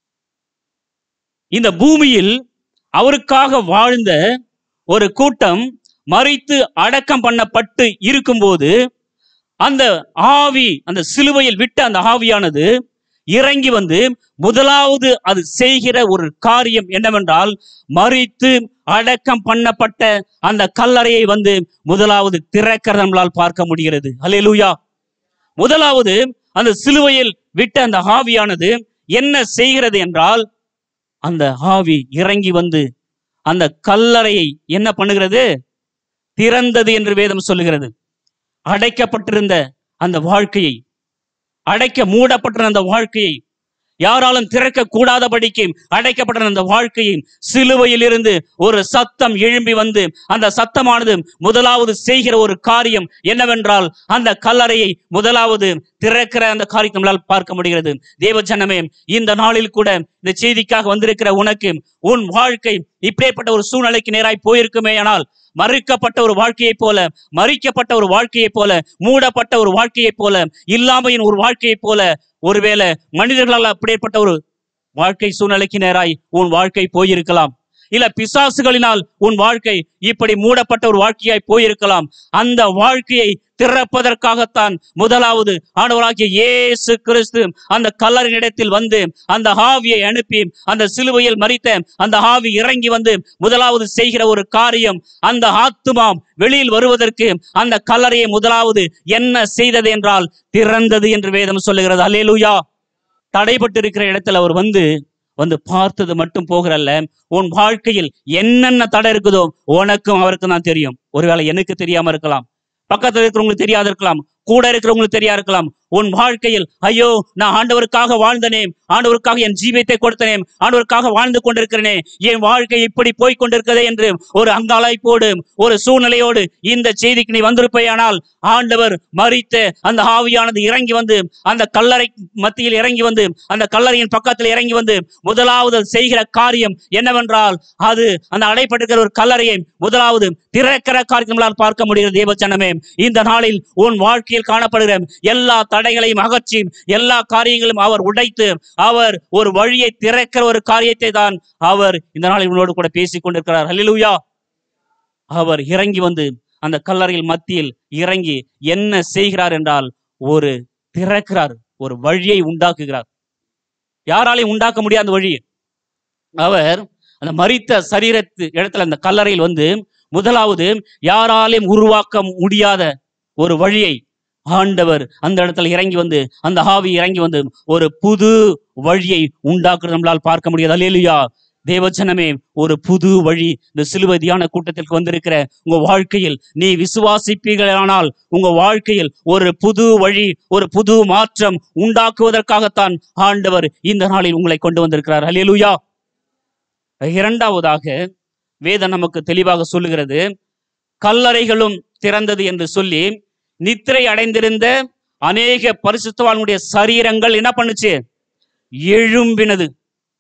இந்த பூமியில் அவருக்காக வாழ்ந்த ஒரு கூட்டம் மறித்து அடக்கம் பண்ணப்பட்டு இருக்கும்போது அந்த ஆவி அந்த சிலுவையில் விட்ட அந்த ஆவியானது இறங்கி வந்து முதலாவது அது செய்கிற ஒரு காரியம் என்னவென்றால் மறித்து அடக்கம் பண்ணப்பட்ட அந்த கல்லறையை வந்து முதலாவது திறக்கிறத நம்மளால் பார்க்க முடிகிறது அல்லேலூயா முதலாவது அந்த சிலுவையில் விட்ட அந்த ஆவியானது என்ன செய்கிறது என்றால் அந்த ஆவி இறங்கி வந்து அந்த கல்லறையை என்ன பண்ணுகிறது திறந்தது என்று வேதம் சொல்லுகிறது அடைக்கப்பட்டிருந்த அந்த வாழ்க்கையை அடைக்க மூடப்பட்டிருந்த அந்த வாழ்க்கையை யாராலும் திறக்க கூடாதபடிக்கு அடைக்கப்பட்ட அந்த வாழ்க்கையை சிலுவையில் இருந்து ஒரு சத்தம் எழும்பி வந்து அந்த சத்தமானது முதலாவது செய்கிற ஒரு காரியம் என்னவென்றால் அந்த கல்லறையை முதலாவது திறக்கிற அந்த காரியத்தை நம்மளால் பார்க்க முடிகிறது தேவ ஜனமே இந்த நாளில் கூட இந்த செய்திக்காக வந்திருக்கிற உனக்கு உன் வாழ்க்கை இப்படிப்பட்ட ஒரு சூழ்நிலைக்கு நேராய் போயிருக்குமே ஆனால் மறுக்கப்பட்ட ஒரு வாழ்க்கையைப் போல மறிக்கப்பட்ட ஒரு வாழ்க்கையைப் போல மூடப்பட்ட ஒரு வாழ்க்கையைப் போல இல்லாமையின் ஒரு வாழ்க்கையைப் போல ஒருவேளை மனிதர்களால் அப்படிப்பட்ட ஒரு வாழ்க்கை சூழ்நிலைக்கு நேராய் உன் வாழ்க்கை போயிருக்கலாம் இல்ல பிசாசுகளினால் உன் வாழ்க்கை இப்படி மூடப்பட்ட ஒரு வாழ்க்கையாய் போயிருக்கலாம் அந்த வாழ்க்கையை திறப்பதற்காகத்தான் முதலாவது ஆண்டவராகிய இயேசு கிறிஸ்து அந்த கல்லறினிடத்தில் வந்து அந்த ஆவியை அனுப்பி அந்த சிலுவையில் மறித்த அந்த ஆவி இறங்கி வந்து முதலாவது செய்கிற ஒரு காரியம் அந்த ஆத்துமாம் வெளியில் வருவதற்கு அந்த கல்லறையை முதலாவது என்ன செய்தது என்றால் திறந்தது என்று வேதம் சொல்லுகிறது அல்லேலூயா தடைபட்டு இருக்கிற இடத்துல அவர் வந்து வந்து பார்த்தது மட்டும் போகிறல்ல உன் வாழ்க்கையில் என்னென்ன தடை இருக்குதோ உனக்கும் அவருக்கும் தான் தெரியும் ஒருவேளை எனக்கு தெரியாம இருக்கலாம் பக்கத்துல இருக்கிறவங்களுக்கு தெரியாது இருக்கலாம் கூட இருக்கிறவங்களுக்கு தெரியா இருக்கலாம் உன் வாழ்க்கையில் ஐயோ நான் ஆண்டவருக்காக வாழ்ந்தனே ஆண்டவருக்காக என் ஜீவியத்தை கொடுத்தனே ஆண்டவருக்காக வாழ்ந்து கொண்டிருக்கிறேனே என் வாழ்க்கை இப்படி போய் கொண்டிருக்கிறதே என்று ஒரு அங்காளைப்போடு ஒரு சூழ்நிலையோடு இந்த செய்திக்கு நீ வந்திருப்பேயானால் ஆண்டவர் மறித்த அந்த ஆவியானது இறங்கி வந்து அந்த கல்லறை மத்தியில் இறங்கி வந்து அந்த கல்லறையின் பக்கத்தில் இறங்கி வந்து முதலாவது செய்கிற காரியம் என்னவென்றால் அது அந்த அடைப்பட்டிருக்கிற ஒரு கல்லறையை முதலாவது திறக்கிற காரியம் நம்மளால் பார்க்க முடிகிறது தேவச்சனமே இந்த நாளில் உன் வாழ்க்கையில் காணப்படுகிற எல்லா தடைகளையும் அகற்றி எல்லா காரியங்களும் அவர் உடைத்து அவர் ஒரு வழியை திறக்கிற ஒரு காரியத்தை தான் அவர் இந்த நாளில் உன்னோடு கூட பேசிக் கொண்டிருக்கிறார் ஹல்லேலூயா அவர் இறங்கி வந்து அந்த கல்லறையில் மத்தியில் இறங்கி என்ன செய்கிறார் என்றால் ஒரு திறக்கிறார் ஒரு வழியை உண்டாக்குகிறார் யாராலையும் உண்டாக்க முடியாத வழி அவர் அந்த மரித்த சரீரத்து இடத்துல அந்த கல்லறையில் வந்து முதலாவது யாராலையும் உருவாக்க முடியாத ஒரு வழியை ஆண்டவர் அந்த இடத்துல இறங்கி வந்து அந்த ஆவி இறங்கி வந்து ஒரு புது வழியை உண்டாக்குறது நம்மளால் பார்க்க முடியாது அல்லேலுயா தேவஜனமே ஒரு புது வழி இந்த சிலுவை தியான கூட்டத்திற்கு வந்திருக்கிற உங்க வாழ்க்கையில் நீ விசுவாசிப்பீர்களானால் உங்க வாழ்க்கையில் ஒரு புது வழி ஒரு புது மாற்றம் உண்டாக்குவதற்காகத்தான் ஆண்டவர் இந்த நாளில் உங்களை கொண்டு வந்திருக்கிறார் அல்லேலுயா இரண்டாவதாக வேதம் நமக்கு தெளிவாக சொல்லுகிறது கல்லறைகளும் திறந்தது என்று சொல்லி நித்திரை அடைந்திருந்த அநேக பரிசுத்தவான்களுடைய சரீரங்கள் என்ன பண்ணுச்சு எழும்பினது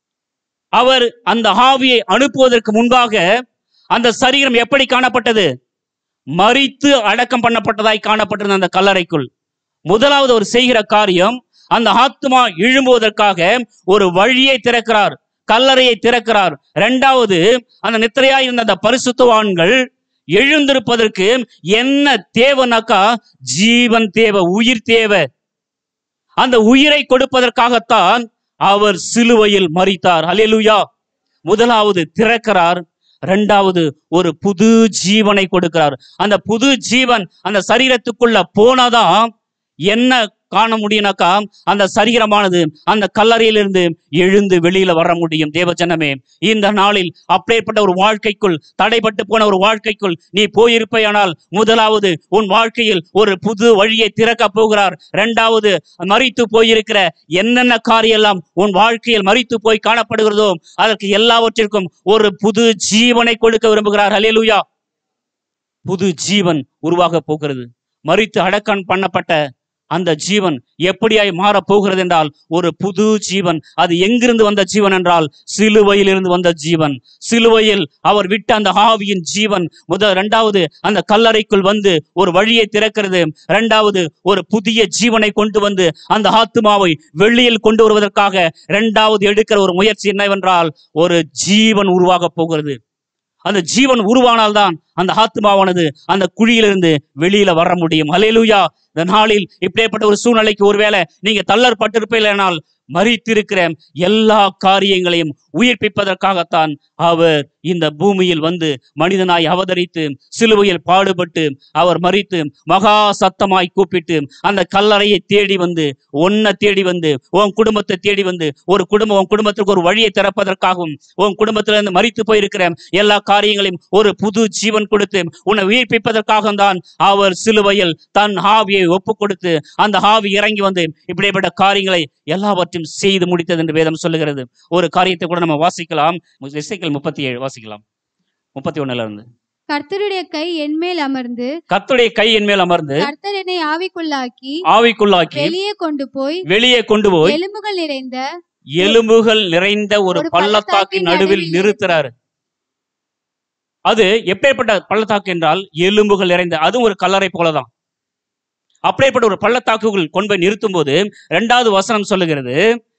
அவர் அந்த ஆவியை அனுப்புவதற்கு முன்பாக அந்த சரீரம் எப்படி காணப்பட்டது மரித்து அடக்கம் பண்ணப்பட்டதாய் காணப்பட்டிருந்த அந்த கல்லறைக்குள் முதலாவது அவர் செய்கிற காரியம் அந்த ஆத்மா எழும்புவதற்காக ஒரு வழியை திறக்கிறார் கல்லறையை திறக்கிறார் இரண்டாவது அந்த நித்திரையாய் இருந்த அந்த பரிசுத்தவான்கள் எழுந்திருப்பதற்கு என்ன தேவைனாக்கா ஜீவன் தேவை உயிர் தேவை அந்த உயிரை கொடுப்பதற்காகத்தான் அவர் சிலுவையில் மறித்தார் அல்லேலூயா முதலாவது திறக்கிறார் இரண்டாவது ஒரு புது ஜீவனை கொடுக்கிறார் அந்த புது ஜீவன் அந்த சரீரத்துக்குள்ள போனாதான் என்ன காண முடியும்னாக்கா அந்த சரீரமானது அந்த கல்லறையிலிருந்து எழுந்து வெளியில வர முடியும் தேவஜனமே இந்த நாளில் அப்பேற்பட்ட ஒரு வாழ்க்கைக்குள் தடைப்பட்டு போன ஒரு வாழ்க்கைக்குள் நீ போயிருப்பையானால் முதலாவது உன் வாழ்க்கையில் ஒரு புது வழியை திறக்க போகிறார் இரண்டாவது மறித்து போயிருக்கிற என்னென்ன காரியெல்லாம் உன் வாழ்க்கையில் மறித்து போய் காணப்படுகிறதோ அதற்கு எல்லாவற்றிற்கும் ஒரு புது ஜீவனை கொடுக்க விரும்புகிறார் ஹalleluya புது ஜீவன் உருவாக போகிறது மறித்து அடக்கம் பண்ணப்பட்ட அந்த ஜீவன் எப்படியாய் மாறப் போகிறது என்றால் ஒரு புது ஜீவன் அது எங்கிருந்து வந்த ஜீவன் என்றால் சிலுவையிலிருந்து வந்த ஜீவன் சிலுவையில் அவர் விட்ட அந்த ஆவியின் ஜீவன் முதல் இரண்டாவது அந்த கல்லறைக்குள் வந்து ஒரு வழியை திறக்கிறது இரண்டாவது ஒரு புதிய ஜீவனை கொண்டு வந்து அந்த ஆத்மாவை வெளியில் கொண்டு வருவதற்காக இரண்டாவது எடுக்கிற ஒரு முயற்சி என்னவென்றால் ஒரு ஜீவன் உருவாக போகிறது அந்த ஜீவன் உருவானால்தான் அந்த ஆத்மாவானது அந்த குழியிலிருந்து வெளியில வர முடியும் ஹalleluya இந்த நாளில் இப்படிப்பட்ட ஒரு சூழ்நிலைக்கு ஒருவேளை நீங்க தள்ளற்பட்டிருப்பீர்களானால் மறித்திருக்கிற எல்லா காரியங்களையும் உயிர்ப்பிப்பதற்காகத்தான் அவர் இந்த பூமியில் வந்து மனிதனாய் அவதரித்து சிலுவையில் பாடுபட்டு அவர் மறித்து மகா சத்தமாய் கூப்பிட்டு அந்த கல்லறையை தேடி வந்து உன்னை தேடி வந்து உன் குடும்பத்தை தேடி வந்து ஒரு குடும்பம் உன் குடும்பத்திற்கு ஒரு வழியை திறப்பதற்காகவும் உன் குடும்பத்திலிருந்து மறித்து போயிருக்கிற எல்லா காரியங்களையும் ஒரு புது ஜீவன் கொடுத்து உன்னை உயிர்ப்பிப்பதற்காக தான் அவர் சிலுவையில் தன் ஆவியை ஒப்பு கொடுத்து அந்த ஆவி இறங்கி வந்து இப்படிப்பட்ட காரியங்களை எல்லாவற்றையும் செய்து முடித்தது என்று வேதம் சொல்லுகிறது ஒரு காரியத்தை கூட நம்ம வாசிக்கலாம் இசைக்கல் முப்பத்தி ஏழு வாசிக்கலாம் முப்பத்தி ஒண்ணுல இருந்து கர்த்தருடைய கை என்மேல் அமர்ந்து கர்த்தருடைய கை என் மேல் அமர்ந்து கர்த்தர் என்னை ஆவிக்குள்ளாக்கி ஆவிக்குள்ளாக்கி வெளியே கொண்டு போய் வெளியே கொண்டு போய் எலும்புகள் நிறைந்த எலும்புகள் நிறைந்த ஒரு ஒரு பள்ளத்தாக்கின் பள்ளத்தாக்கின் நடுவில் நடுவில் நிறுத்துறாரு அது எப்பேற்பட்ட பள்ளத்தாக்கு என்றால் எலும்புகள் நிறைந்த அதுவும் ஒரு கல்லறை போலதான் அப்படிப்பட்ட ஒரு பள்ளத்தாக்குகள் கொண்டு போய் நிறுத்தும் போது இரண்டாவது வசனம் சொல்லுகிறது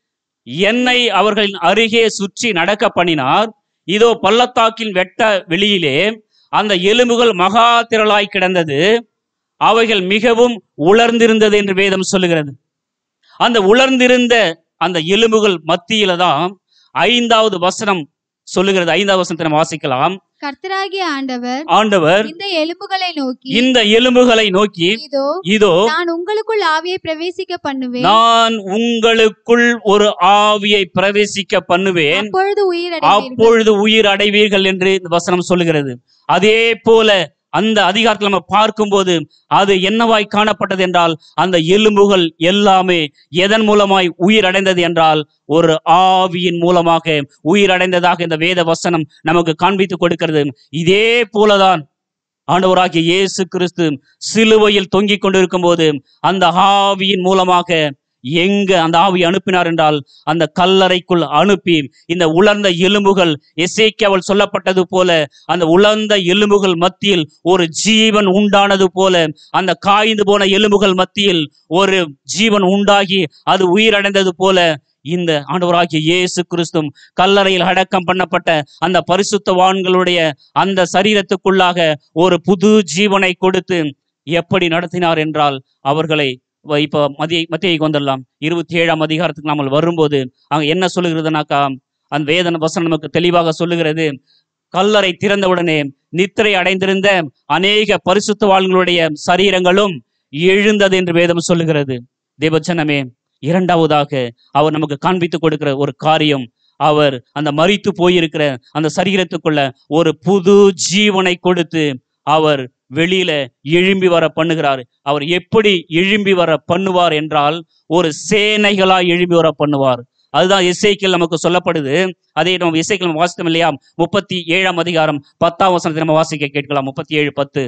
என்னை அவர்களின் அருகே சுற்றி நடக்க பண்ணினார் இதோ பள்ளத்தாக்கின் வெட்ட வெளியிலே அந்த எலும்புகள் மகா திரளாய் கிடந்தது அவைகள் மிகவும் உலர்ந்திருந்தது என்று வேதம் சொல்லுகிறது அந்த உலர்ந்திருந்த அந்த எலும்புகள் மத்தியில தான் ஐந்தாவது வசனம் சொல்லுகிறது ஐந்தாவது வசனத்தை நம்ம வாசிக்கலாம் கர்த்தராகிய ஆண்டவர் ஆண்டவர் இந்த எலும்புகளை நோக்கி இந்த எலும்புகளை நோக்கி இதோ இதோ நான் உங்களுக்குள் ஆவியை பிரவேசிக்க பண்ணுவேன் நான் உங்களுக்குள் ஒரு ஆவியை பிரவேசிக்க பண்ணுவேன் அப்பொழுது உயிரடைவீர்கள் அப்பொழுது உயிர் அடைவீர்கள் என்று இந்த வசனம் சொல்லுகிறது அதே போல அந்த அதிகாரத்தில் நம்ம பார்க்கும்போது அது என்னவாய் காணப்பட்டது என்றால் அந்த எலும்புகள் எல்லாமே எதன் மூலமாய் உயிர் அடைந்தது என்றால் ஒரு ஆவியின் மூலமாக உயிர் அடைந்ததாக இந்த வேத வசனம் நமக்கு காண்பித்து கொடுக்கிறது இதே போலதான் ஆண்டவராகிய இயேசு கிறிஸ்து சிலுவையில் தொங்கிக் கொண்டிருக்கும் போது அந்த ஆவியின் மூலமாக எங்க அந்த ஆவி அனுப்பினார் என்றால் அந்த கல்லறைக்குள் அனுப்பி இந்த உலர்ந்த எலும்புகள் எசேக்கியாவில் சொல்லப்பட்டது போல அந்த உலர்ந்த எலும்புகள் மத்தியில் ஒரு ஜீவன் உண்டானது போல அந்த காய்ந்து போன எலும்புகள் மத்தியில் ஒரு ஜீவன் உண்டாகி அது உயிரடைந்தது போல இந்த ஆண்டவராகிய இயேசு கிறிஸ்தும் கல்லறையில் அடக்கம் பண்ணப்பட்ட அந்த பரிசுத்தவான்களுடைய அந்த சரீரத்துக்குள்ளாக ஒரு புது ஜீவனை கொடுத்து எப்படி நடத்தினார் என்றால் அவர்களை வ- இப்போ மதிய மத்தியக்கு வந்துடலாம் இருபத்தி ஏழாம் அதிகாரத்துக்கு நாமல் வரும்போது அங்க என்ன சொல்லுகிறதுனாக்கா அந்த வேதன வசனம் நமக்கு தெளிவாக சொல்லுகிறது கல்லறை திறந்தவுடனே நித்திரை அடைந்திருந்த அநேக பரிசுத்தவான்களுடைய சரீரங்களும் எழுந்தது என்று வேதம் சொல்லுகிறது தேவச்சனமே இரண்டாவதாக அவர் நமக்கு காண்பித்து கொடுக்கிற ஒரு காரியம் அவர் அந்த மரித்து போயிருக்கிற அந்த சரீரத்துக்குள்ள ஒரு புது ஜீவனை கொடுத்து அவர் வெளியில எழும்பி வர பண்ணுகிறார் அவர் எப்படி எழும்பி வர பண்ணுவார் என்றால் ஒரு சேனைகளா எழும்பி வர பண்ணுவார் அதுதான் இசைக்கில் நமக்கு சொல்லப்படுது அதே நம்ம இசைக்கில் நம்ம வாசித்தோம் இல்லையா முப்பத்தி ஏழாம் அதிகாரம் பத்தாம் வசனத்தை நம்ம வாசிக்க கேட்கலாம் முப்பத்தி ஏழு பத்து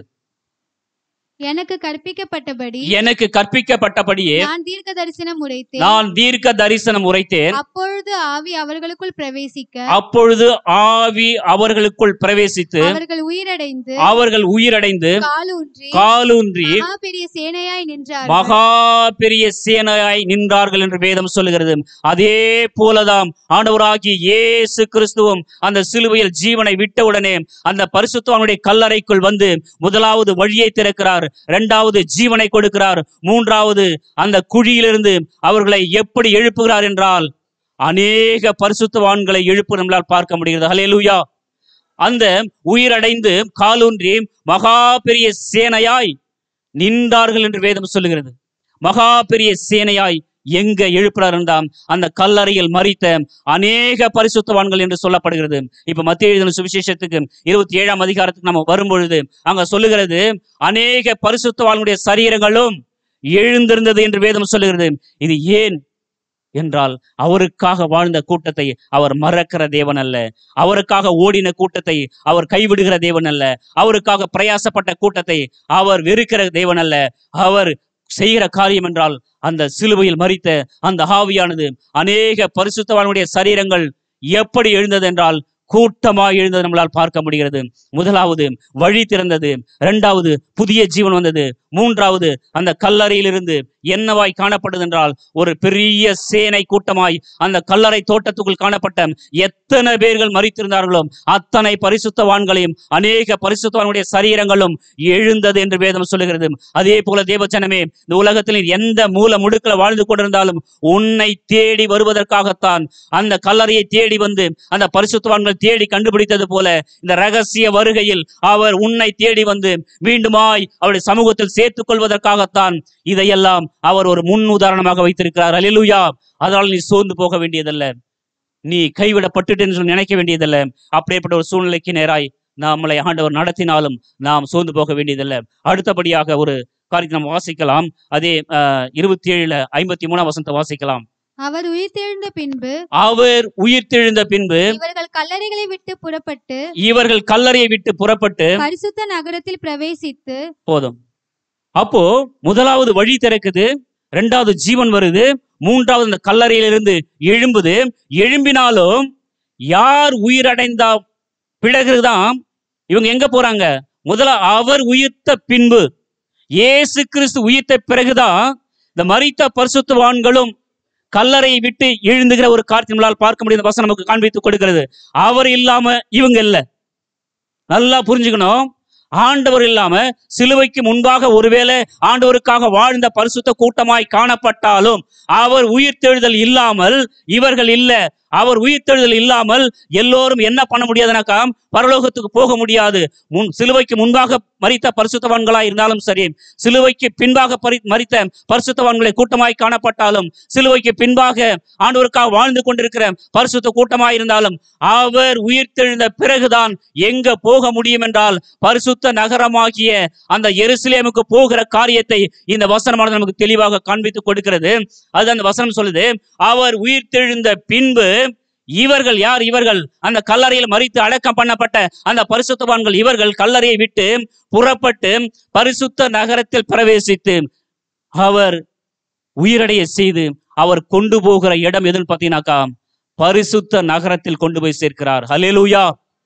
எனக்கு கற்பிக்கப்பட்டபடி எனக்கு கற்பிக்கப்பட்டபடியே நான் தீர்க்க தரிசனம் உரைத்தேன் நான் தீர்க்க தரிசனம் உரைத்தேன் அப்பொழுது ஆவி அவர்களுக்குள் பிரவேசிக்க அப்பொழுது ஆவி அவர்களுக்குள் பிரவேசித்து அவர்கள் உயிரடைந்து அவர்கள் உயிரடைந்து காலூன்றி காலூன்றி மகா பெரிய சேனையாய் நின்றார்கள் மகா பெரிய சேனையாய் நின்றார்கள் என்று வேதம் சொல்லுகிறது அதே போலதாம் ஆண்டவராகிய இயேசு கிறிஸ்துவும் அந்த சிலுவையில் ஜீவனை விட்டவுடனே அந்த பரிசுத்தவானுடைய கல்லறைக்குள் வந்து முதலாவது வழியை திறக்கிறார் இரண்டாவது ஜீவனை கொடுக்கிறார் மூன்றாவது அந்த குழியிலிருந்து அவர்களை எப்படி எழுப்புகிறார் என்றால் அநேக பரிசுத்தவான்களை எழுப்பு நம்மளால் பார்க்க முடிகிறது ஹalleluya அந்த உயிரடைந்து காலூன்றி மகா பெரிய சேனையாய் நின்றார்கள் என்று வேதம் சொல்லுகிறது மகா பெரிய சேனையாய் எங்க எழுப்புறார் என்றாம் அந்த கல்லறையில் மறித்த அநேக பரிசுத்தவான்கள் என்று சொல்லப்படுகிறது இப்ப மத்திய எழுதின சுவிசேஷத்துக்கு இருபத்தி ஏழாம் அதிகாரத்துக்கு நம்ம வரும்பொழுது அங்க சொல்லுகிறது அநேக பரிசுத்தவான்களுடைய சரீரங்களும் எழுந்திருந்தது என்று வேதம் சொல்லுகிறது இது ஏன் என்றால் அவருக்காக வாழ்ந்த கூட்டத்தை அவர் மறக்கிற தேவன் அல்ல அவருக்காக ஓடின கூட்டத்தை அவர் கைவிடுகிற தேவன் அல்ல அவருக்காக பிரயாசப்பட்ட கூட்டத்தை அவர் வெறுக்கிற தேவன் அல்ல அவர் செய்கிற காரியம் என்றால் அந்த சிலுவையில் மறித்த அந்த ஆவியானது அநேக பரிசுத்தவானுடைய சரீரங்கள் எப்படி எழுந்தது என்றால் கூட்டமாய் எழுந்தது நம்மளால் பார்க்க முடிகிறது முதலாவது வழி திறந்தது இரண்டாவது புதிய ஜீவன் வந்தது மூன்றாவது அந்த கல்லறையிலிருந்து என்னவாய் காணப்படுது என்றால் ஒரு பெரிய சேனை கூட்டமாய் அந்த கல்லறை தோட்டத்துக்குள் காணப்பட்ட எத்தனை பேர்கள் மறித்திருந்தார்களோ அத்தனை பரிசுத்தவான்களையும் அநேக பரிசுத்தவானுடைய சரீரங்களும் எழுந்தது என்று வேதம் சொல்லுகிறது அதே போல தேவச்சனமே இந்த உலகத்தில் எந்த மூல முடுக்கல வாழ்ந்து கொண்டிருந்தாலும் உன்னை தேடி வருவதற்காகத்தான் அந்த கல்லறையை தேடி வந்து அந்த பரிசுத்தவான்கள் தேடி கண்டுபிடித்தது போல இந்த ரகசிய வருகையில் அவர் உன்னை தேடி வந்து மீண்டுமாய் அவருடைய சமூகத்தில் சேர்த்துக் கொள்வதற்காகத்தான் இதையெல்லாம் அவர் ஒரு முன் உதாரணமாக வைத்திருக்கிறார் அல்லேலூயா அதனால் நீ சோர்ந்து போக வேண்டியதல்ல நீ கைவிடப்பட்டுட்டேன்னு சொல்லி நினைக்க வேண்டியதல்ல அப்படியேப்பட்ட ஒரு சூழ்நிலைக்கு நேராய் நம்மளை ஆண்டவர் நடத்தினாலும் நாம் சோர்ந்து போக வேண்டியதல்ல அடுத்தபடியாக ஒரு காரியத்தை நாம் வாசிக்கலாம் அதே இருபத்தி ஏழுல ஐம்பத்தி மூணாம் வசனத்தை வாசிக்கலாம் அவர் உயிர்த்தெழுந்த பின்பு அவர் உயிர்த்தெழுந்த பின்பு இவர்கள் கல்லறைகளை விட்டு புறப்பட்டு இவர்கள் கல்லறையை விட்டு புறப்பட்டு பரிசுத்த நகரத்தில் பிரவேசித்து போதும் அப்போ முதலாவது வழி திறக்குது ரெண்டாவது ஜீவன் வருது மூன்றாவது அந்த கல்லறையிலிருந்து எழும்புது எழும்பினாலும் யார் உயிரடைந்தா பிறகுதான் இவங்க எங்க போறாங்க முதல்ல அவர் உயிர்த்த பின்பு இயேசு கிறிஸ்து உயிர்த்த பிறகுதான் இந்த மரித்த பரிசுத்தவான்களும் கல்லறையை விட்டு எழுந்துகிற ஒரு காரியத்தை நம்மளால் பார்க்க முடியும் இந்த வசனம் நமக்கு காண்பித்து கொடுக்கிறது அவர் இல்லாம இவங்க இல்ல நல்லா புரிஞ்சுக்கணும் ஆண்டவர் இல்லாம சிலுவைக்கு முன்பாக ஒருவேளை ஆண்டவருக்காக வாழ்ந்த பரிசுத்த கூட்டமாய் காணப்பட்டாலும் அவர் உயிர்த்தெழுதல் இல்லாமல் இவர்கள் இல்ல அவர் உயிர்த்தெழுதல் இல்லாமல் எல்லோரும் என்ன பண்ண முடியாதுனாக்கா பரலோகத்துக்கு போக முடியாது முன் சிலுவைக்கு முன்பாக மரித்த பரிசுத்தவான்களாய் இருந்தாலும் சரி சிலுவைக்கு பின்பாக பரி மரித்த பரிசுத்தவான்களை கூட்டமாய் காணப்பட்டாலும் சிலுவைக்கு பின்பாக ஆண்டவருக்காக வாழ்ந்து கொண்டிருக்கிற பரிசுத்த கூட்டமாய் இருந்தாலும் அவர் உயிர்த்தெழுந்த பிறகுதான் எங்க போக முடியும் என்றால் பரிசுத்த நகரமாகிய அந்த எருசலேமுக்கு போகிற காரியத்தை இந்த வசனமானது நமக்கு தெளிவாக காண்பித்து கொடுக்கிறது அது அந்த வசனம் சொல்லுது அவர் உயிர்த்தெழுந்த பின்பு இவர்கள் யார் இவர்கள் அந்த கல்லறையில் மறித்து அடக்கம் பண்ணப்பட்ட அந்த பரிசுத்தவான்கள் இவர்கள் கல்லறையை விட்டு புறப்பட்டு பரிசுத்த நகரத்தில் பிரவேசித்து அவர் உயிரடைய செய்து அவர் கொண்டு போகிற இடம் எதுன்னு பார்த்தீங்கன்னாக்கா பரிசுத்த நகரத்தில் கொண்டு போய் சேர்க்கிறார் ஹalleluya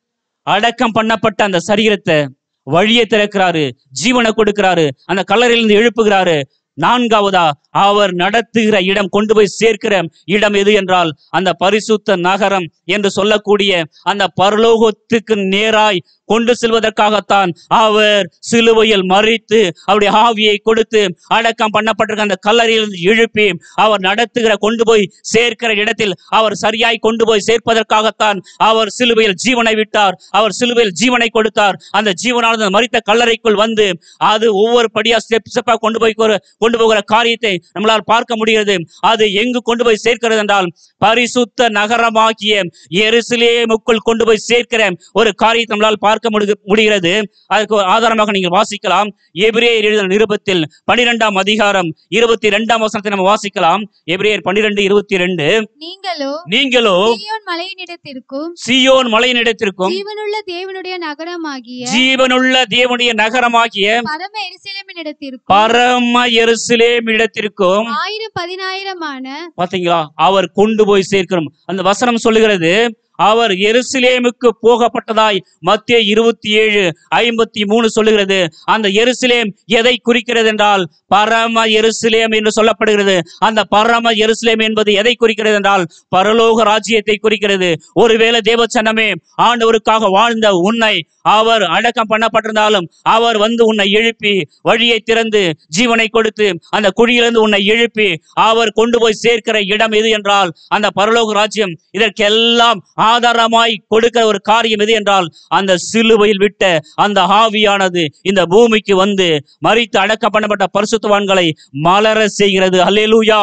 அடக்கம் பண்ணப்பட்ட அந்த சரீரத்தை வழியை திறக்கிறாரு ஜீவனை கொடுக்கிறாரு அந்த கல்லறையிலிருந்து எழுப்புகிறாரு நான்காவதா அவர் நடத்துகிற இடம் கொண்டு போய் சேர்க்கிற இடம் எது என்றால் அந்த பரிசுத்த நகரம் என்று சொல்லக்கூடிய அந்த பரலோகத்துக்கு நேராய் கொண்டு செல்வதற்காகத்தான் அவர் சிலுவையில் மறித்து அவருடைய ஆவியை கொடுத்து அடக்கம் பண்ணப்பட்டிருக்க அந்த கல்லறையிலிருந்து எழுப்பி அவர் நடத்துகிற கொண்டு போய் சேர்க்கிற இடத்தில் அவர் சரியாய் கொண்டு போய் சேர்ப்பதற்காகத்தான் அவர் சிலுவையில் ஜீவனை விட்டார் அவர் சிலுவையில் ஜீவனை கொடுத்தார் அந்த ஜீவனானது அந்த மரித்த கல்லறைக்குள் வந்து அது ஒவ்வொரு படியா ஸ்டெப் ஸ்டெப்பா கொண்டு போய் கொரு- கொண்டு போகிற காரியத்தை நம்மளால் பார்க்க முடிகிறது அது எங்கு கொண்டு போய் சேர்க்கிறது என்றால் பரிசுத்த நகரமாகிய எருசலேமுக்குள் கொண்டு போய் சேர்க்கிற ஒரு காரியத்தை நம்மளால் பார்க்க முடி- முடிகிறது அதுக்கு ஒரு ஆதாரமாக நீங்கள் வாசிக்கலாம் எபிரேயர் எழுதின நிருபத்தில் பனிரெண்டாம் அதிகாரம் இருபத்தி ரெண்டாம் வசனத்தை நம்ம வாசிக்கலாம் எபிரேயர் பன்னிரெண்டு இருபத்தி ரெண்டு நீங்களோ நீங்களோ சீயோன் மலையினிடத்திற்கும் சியோன் மலையினிடத்திற்கும் ஜீவனுள்ள தேவனுடைய நகரமாகிய ஜீவனுள்ள தேவனுடைய நகரமாகிய பரம எரிசிலமினிடத்திற்கும் பரம எருசலேம் இடத்திற்கும் ஆயிரம் பதினாயிரமான பாத்தீங்களா அவர் கொண்டு போய் சேர்க்கிறோம் அந்த வசனம் சொல்லுகிறது அவர் எருசலேமுக்கு போகப்பட்டதாய் மத்திய இருபத்தி ஏழு ஐம்பத்தி மூணு சொல்லுகிறது அந்த எருசலேம் எதை குறிக்கிறது என்றால் பரம எருசலேம் என்று சொல்லப்படுகிறது அந்த பரம எருசலேம் என்பது எதை குறிக்கிறது என்றால் பரலோக ராஜ்யத்தை குறிக்கிறது ஒருவேளை தேவச்சனமே ஆண்டவருக்காக வாழ்ந்த உன்னை அவர் அடக்கம் பண்ணப்பட்டிருந்தாலும் அவர் வந்து உன்னை எழுப்பி வழியை திறந்து ஜீவனை கொடுத்து அந்த குழியிலிருந்து உன்னை எழுப்பி அவர் கொண்டு போய் சேர்க்கிற இடம் எது என்றால் அந்த பரலோக ராஜ்யம் இதற்கெல்லாம் ஆதாரமாய் கொடுக்கிற ஒரு காரியம் எது என்றால் அந்த சிலுவையில் விட்ட அந்த ஆவியானது இந்த பூமிக்கு வந்து மறித்து அடக்கம் பண்ணப்பட்ட பரிசுத்தவான்களை மலர செய்கிறது அல்லேலூயா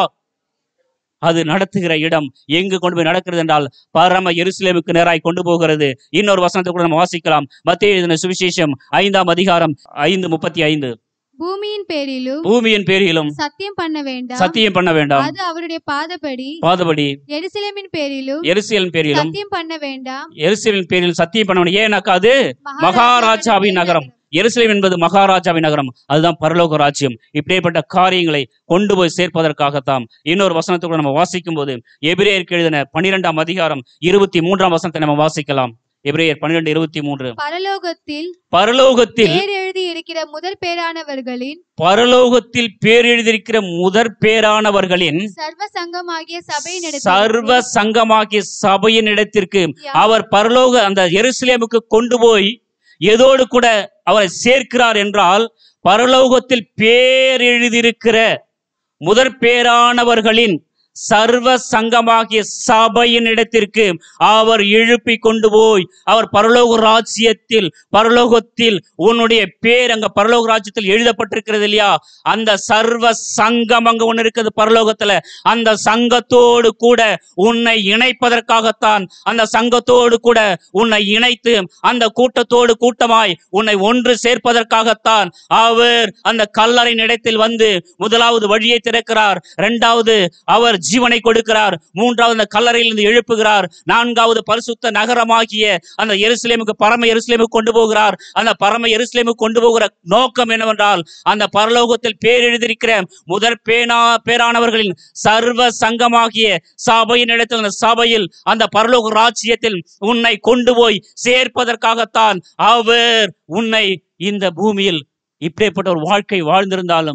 அது நடத்துகிற இடம் எங்கு கொண்டு போய் நடக்கிறது என்றால் பரம எருசலேமுக்கு நேராய் கொண்டு போகிறது இன்னொரு வசனத்தை கூட நம்ம வாசிக்கலாம் மத்திய எழுதின சுவிசேஷம் ஐந்தாம் அதிகாரம் ஐந்து முப்பத்தி ஐந்து பூமியின் பேரிலும் பூமியின் பேரிலும் சத்தியம் பண்ண வேண்டாம் சத்தியம் பண்ண வேண்டாம் அது அவருடைய பாதபடி பாதபடி எருசலேமின் பேரிலும் எருசலேம் பேரிலும் சத்தியம் பண்ண வேண்டாம் எருசலேமின் பேரில் சத்தியம் பண்ண வேண்டாம் ஏன்னாக்கா அது மகாராஜாவின் நகரம் எருசலேம் என்பது மகாராஜாவின் நகரம் அதுதான் பரலோக ராஜ்யம் இப்படிப்பட்ட காரியங்களை கொண்டு போய் சேர்ப்பதற்காகத்தான் இன்னொரு வசனத்தை கூட நம்ம வாசிக்கும் போது எபிரேயருக்கு எழுதின பன்னிரெண்டாம் அதிகாரம் இருபத்தி மூன்றாம் வசனத்தை நம்ம வாசிக்கலாம் எபிரேயர் பன்னிரெண்டு இருபத்தி மூன்று பரலோகத்தில் பரலோகத்தில் பேர் எழுதி இருக்கிற முதல் பேரானவர்களின் பரலோகத்தில் பேர் எழுதியிருக்கிற முதற் பேரானவர்களின் சர்வ சங்கமாகிய சபையின் சர்வ சங்கமாகிய சபையின் இடத்திற்கு அவர் பரலோக அந்த எருசலேமுக்கு கொண்டு போய் எதோடு கூட அவரை சேர்க்கிறார் என்றால் பரலோகத்தில் பேர் எழுதியிருக்கிற முதற் பேரானவர்களின் சர்வ சங்கமாகிய சபையின் இடத்திற்கு அவர் எழுப்பி கொண்டு போய் அவர் பரலோக ராஜ்யத்தில் பரலோகத்தில் உன்னுடைய பேர் அங்க பரலோக ராஜ்யத்தில் எழுதப்பட்டிருக்கிறது இல்லையா அந்த சர்வ சங்கம் அங்க ஒண்ணு இருக்குது பரலோகத்துல அந்த சங்கத்தோடு கூட உன்னை இணைப்பதற்காகத்தான் அந்த சங்கத்தோடு கூட உன்னை இணைத்து அந்த கூட்டத்தோடு கூட்டமாய் உன்னை ஒன்று சேர்ப்பதற்காகத்தான் அவர் அந்த கல்லறையின் இடத்தில் வந்து முதலாவது வழியை திறக்கிறார் இரண்டாவது அவர் ஜீவனை கொடுக்கிறார் மூன்றாவது அந்த கல்லறையிலிருந்து எழுப்புகிறார் நான்காவது பரிசுத்த நகரமாகிய அந்த எருசலேமுக்கு பரம எருசலேமுக்கு கொண்டு போகிறார் அந்த பரம எருசலேமுக்கு கொண்டு போகிற நோக்கம் என்னவென்றால் அந்த பரலோகத்தில் பேர் எழுதியிருக்கிற முதற் பேனா பேரானவர்களின் சர்வ சங்கமாகிய சபையின் இடத்தில் அந்த சபையில் அந்த பரலோக ராஜ்யத்தில் உன்னை கொண்டு போய் சேர்ப்பதற்காகத்தான் அவர் உன்னை இந்த பூமியில் இப்படிப்பட்ட ஒரு வாழ்க்கை வாழ்ந்திருந்தாலும்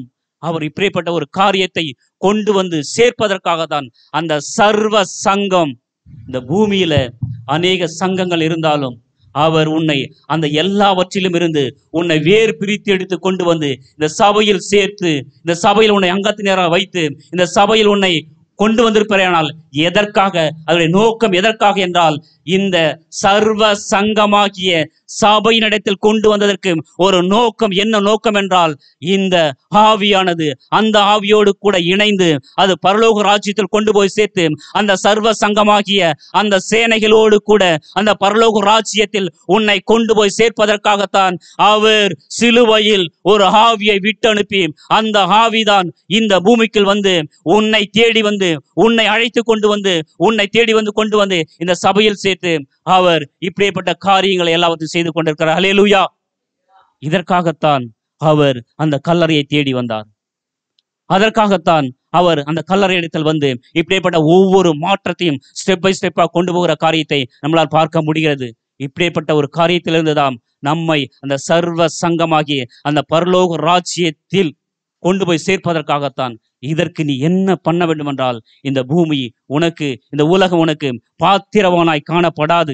அவர் இப்படிப்பட்ட ஒரு காரியத்தை கொண்டு வந்து சேர்ப்பதற்காக தான் அந்த சர்வ சங்கம் இந்த பூமியில அநேக சங்கங்கள் இருந்தாலும் அவர் உன்னை அந்த எல்லாவற்றிலும் இருந்து உன்னை வேறு பிரித்து எடுத்து கொண்டு வந்து இந்த சபையில் சேர்த்து இந்த சபையில் உன்னை அங்கத்தினராக வைத்து இந்த சபையில் உன்னை கொண்டு வந்திருப்பானால் எதற்காக அதனுடைய நோக்கம் எதற்காக என்றால் இந்த சர்வ சங்கமாகிய சபையினிடத்தில் கொண்டு வந்ததற்கு ஒரு நோக்கம் என்ன நோக்கம் என்றால் இந்த ஆவியானது அந்த ஆவியோடு கூட இணைந்து அது பரலோக ராஜ்யத்தில் கொண்டு போய் சேர்த்து அந்த சர்வ சங்கமாகிய அந்த சேனைகளோடு கூட அந்த பரலோக ராஜ்யத்தில் உன்னை கொண்டு போய் சேர்ப்பதற்காகத்தான் அவர் சிலுவையில் ஒரு ஆவியை விட்டு அனுப்பி அந்த ஆவிதான் இந்த பூமிக்குள் வந்து உன்னை தேடி வந்து உன்னை அழைத்து கொண்டு வந்து உன்னை தேடி வந்து கொண்டு வந்து இந்த சபையில் சேர்த்து அவர் இப்படிப்பட்ட காரியங்களை எல்லாவற்றையும் செய்து கொண்டிருக்கிறார் ஹalleluya இதற்காகத்தான் அவர் அந்த கல்லறையை தேடி வந்தார் அதற்காகத்தான் அவர் அந்த கல்லறை இடத்தில் வந்து இப்படிப்பட்ட ஒவ்வொரு மாற்றத்தையும் ஸ்டெப் பை ஸ்டெப்பா கொண்டு போகிற காரியத்தை நம்மளால் பார்க்க முடிகிறது இப்படிப்பட்ட ஒரு காரியத்திலிருந்து தான் நம்மை அந்த சர்வ சங்கமாகிய அந்த பரலோக ராஜ்யத்தில் கொண்டு போய் சேர்ப்பதற்காகத்தான் இதற்கு நீ என்ன பண்ண வேண்டும் என்றால் இந்த பூமி உனக்கு இந்த உலகம் உனக்கு பாத்திரவானாய் காணப்படாது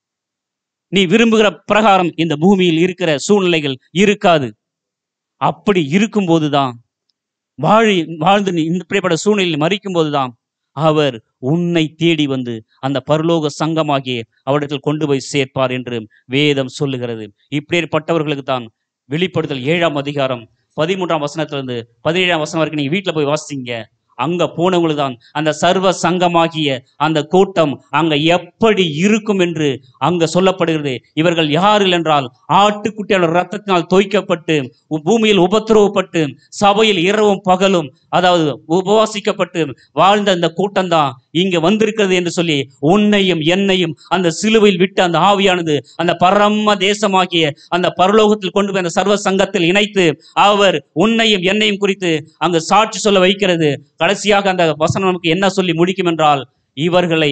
நீ விரும்புகிற பிரகாரம் இந்த பூமியில் இருக்கிற சூழ்நிலைகள் இருக்காது அப்படி இருக்கும்போதுதான் வாழி வாழ்ந்து நீ இப்படிப்பட்ட சூழ்நிலையில் மறிக்கும் போதுதான் அவர் உன்னை தேடி வந்து அந்த பரலோக சங்கமாகிய அவரிடத்தில் கொண்டு போய் சேர்ப்பார் என்று வேதம் சொல்லுகிறது இப்படிப்பட்டவர்களுக்கு தான் வெளிப்படுத்தல் ஏழாம் அதிகாரம் பதிமூன்றாம் வசனத்திலிருந்து பதினேழாம் வசனம் வரைக்கும் நீங்க வீட்டுல போய் வாசிங்க அங்க போனவங்களுக்கு தான் அந்த சர்வ சங்கமாகிய அந்த கூட்டம் அங்க எப்படி இருக்கும் என்று அங்க சொல்லப்படுகிறது இவர்கள் யாரில் என்றால் ஆட்டுக்குட்டியோட ரத்தத்தினால் தோய்க்கப்பட்டு உ- பூமியில் உபத்திரவப்பட்டு சபையில் இரவும் பகலும் அதாவது உபவாசிக்கப்பட்டு வாழ்ந்த அந்த கூட்டம் தான் இங்க வந்திருக்கிறது என்று சொல்லி உன்னையும் என்னையும் அந்த சிலுவையில் விட்டு அந்த ஆவியானது அந்த பரம தேசமாகிய அந்த பரலோகத்தில் கொண்டு போய் அந்த சர்வ சங்கத்தில் இணைத்து அவர் உன்னையும் என்னையும் குறித்து அங்கு சாட்சி சொல்ல வைக்கிறது கடைசியாக அந்த வசனம் நமக்கு என்ன சொல்லி முடிக்கும் என்றால் இவர்களை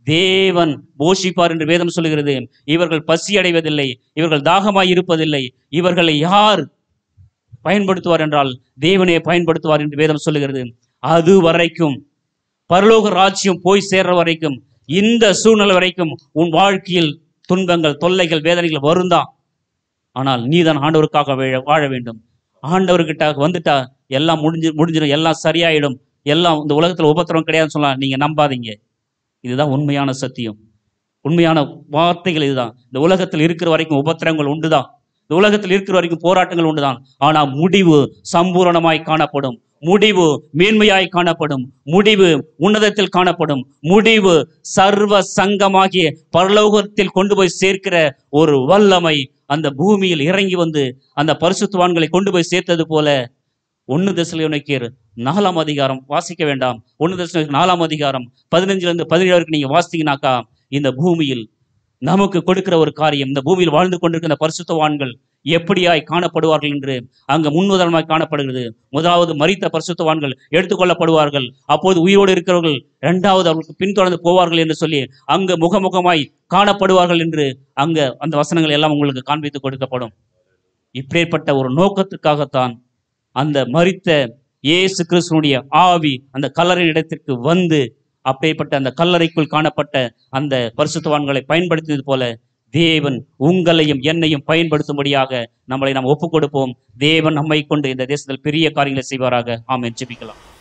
தேவன் போஷிப்பார் என்று வேதம் சொல்லுகிறது இவர்கள் பசி அடைவதில்லை இவர்கள் தாகமாய் இருப்பதில்லை இவர்களை யார் பயன்படுத்துவார் என்றால் தேவனே பயன்படுத்துவார் என்று வேதம் சொல்லுகிறது அது வரைக்கும் பரலோக ராஜ்யம் போய் சேர்ற வரைக்கும் இந்த சூழ்நிலை வரைக்கும் உன் வாழ்க்கையில் துன்பங்கள் தொல்லைகள் வேதனைகள் வருந்தான் ஆனால் நீதான் ஆண்டவருக்காக வாழ- வாழ வேண்டும் ஆண்டவர்கிட்ட வந்துட்டா எல்லாம் முடிஞ்சு முடிஞ்சிடும் எல்லாம் சரியாயிடும் எல்லாம் இந்த உலகத்துல உபத்திரம் கிடையாதுன்னு சொல்லலாம் நீங்க நம்பாதீங்க இதுதான் உண்மையான சத்தியம் உண்மையான வார்த்தைகள் இதுதான் இந்த உலகத்தில் இருக்கிற வரைக்கும் உபத்திரங்கள் உண்டுதான் இந்த உலகத்தில் இருக்கிற வரைக்கும் போராட்டங்கள் உண்டுதான் ஆனா முடிவு சம்பூரணமாய் காணப்படும் முடிவு மேன்மையாய் காணப்படும் முடிவு உன்னதத்தில் காணப்படும் முடிவு சர்வ சங்கமாகிய பரலோகத்தில் கொண்டு போய் சேர்க்கிற ஒரு வல்லமை அந்த பூமியில் இறங்கி வந்து அந்த பரிசுத்தவான்களை கொண்டு போய் சேர்த்தது போல ஒன்னு தெசலோனிக்கேயர் நாலாம் அதிகாரம் வாசிக்க வேண்டாம் ஒன்னு தெசலோனிக்கேயர் நாலாம் அதிகாரம் பதினஞ்சுல இருந்து பதினேழு வரைக்கும் நீங்க வாசித்தீங்கன்னாக்கா இந்த பூமியில் நமக்கு கொடுக்கிற ஒரு காரியம் இந்த பூமியில் வாழ்ந்து கொண்டிருக்கிற இந்த பரிசுத்தவான்கள் எப்படியாய் காணப்படுவார்கள் என்று அங்க முன்னுதாரணமாய் காணப்படுகிறது முதலாவது மரித்த பரிசுத்தவான்கள் எடுத்துக்கொள்ளப்படுவார்கள் அப்போது உயிரோடு இருக்கிறவர்கள் இரண்டாவது அவர்களுக்கு பின்தொடர்ந்து போவார்கள் என்று சொல்லி அங்கு முகமுகமாய் காணப்படுவார்கள் என்று அங்க அந்த வசனங்கள் எல்லாம் உங்களுக்கு காண்பித்து கொடுக்கப்படும் இப்பேற்பட்ட ஒரு நோக்கத்துக்காகத்தான் அந்த மரித்த இயேசு கிறிஸ்துனுடைய ஆவி அந்த கல்லறை இடத்திற்கு வந்து அப்பேற்பட்ட அந்த கல்லறைக்குள் காணப்பட்ட அந்த பரிசுத்தவான்களை பயன்படுத்தியது போல தேவன் உங்களையும் என்னையும் பயன்படுத்தும்படியாக நம்மளை நாம் ஒப்புக் கொடுப்போம் தேவன் நம்மை கொண்டு இந்த தேசத்தில் பெரிய காரியங்களை செய்வாராக ஆமென் ஜெபிக்கலாம்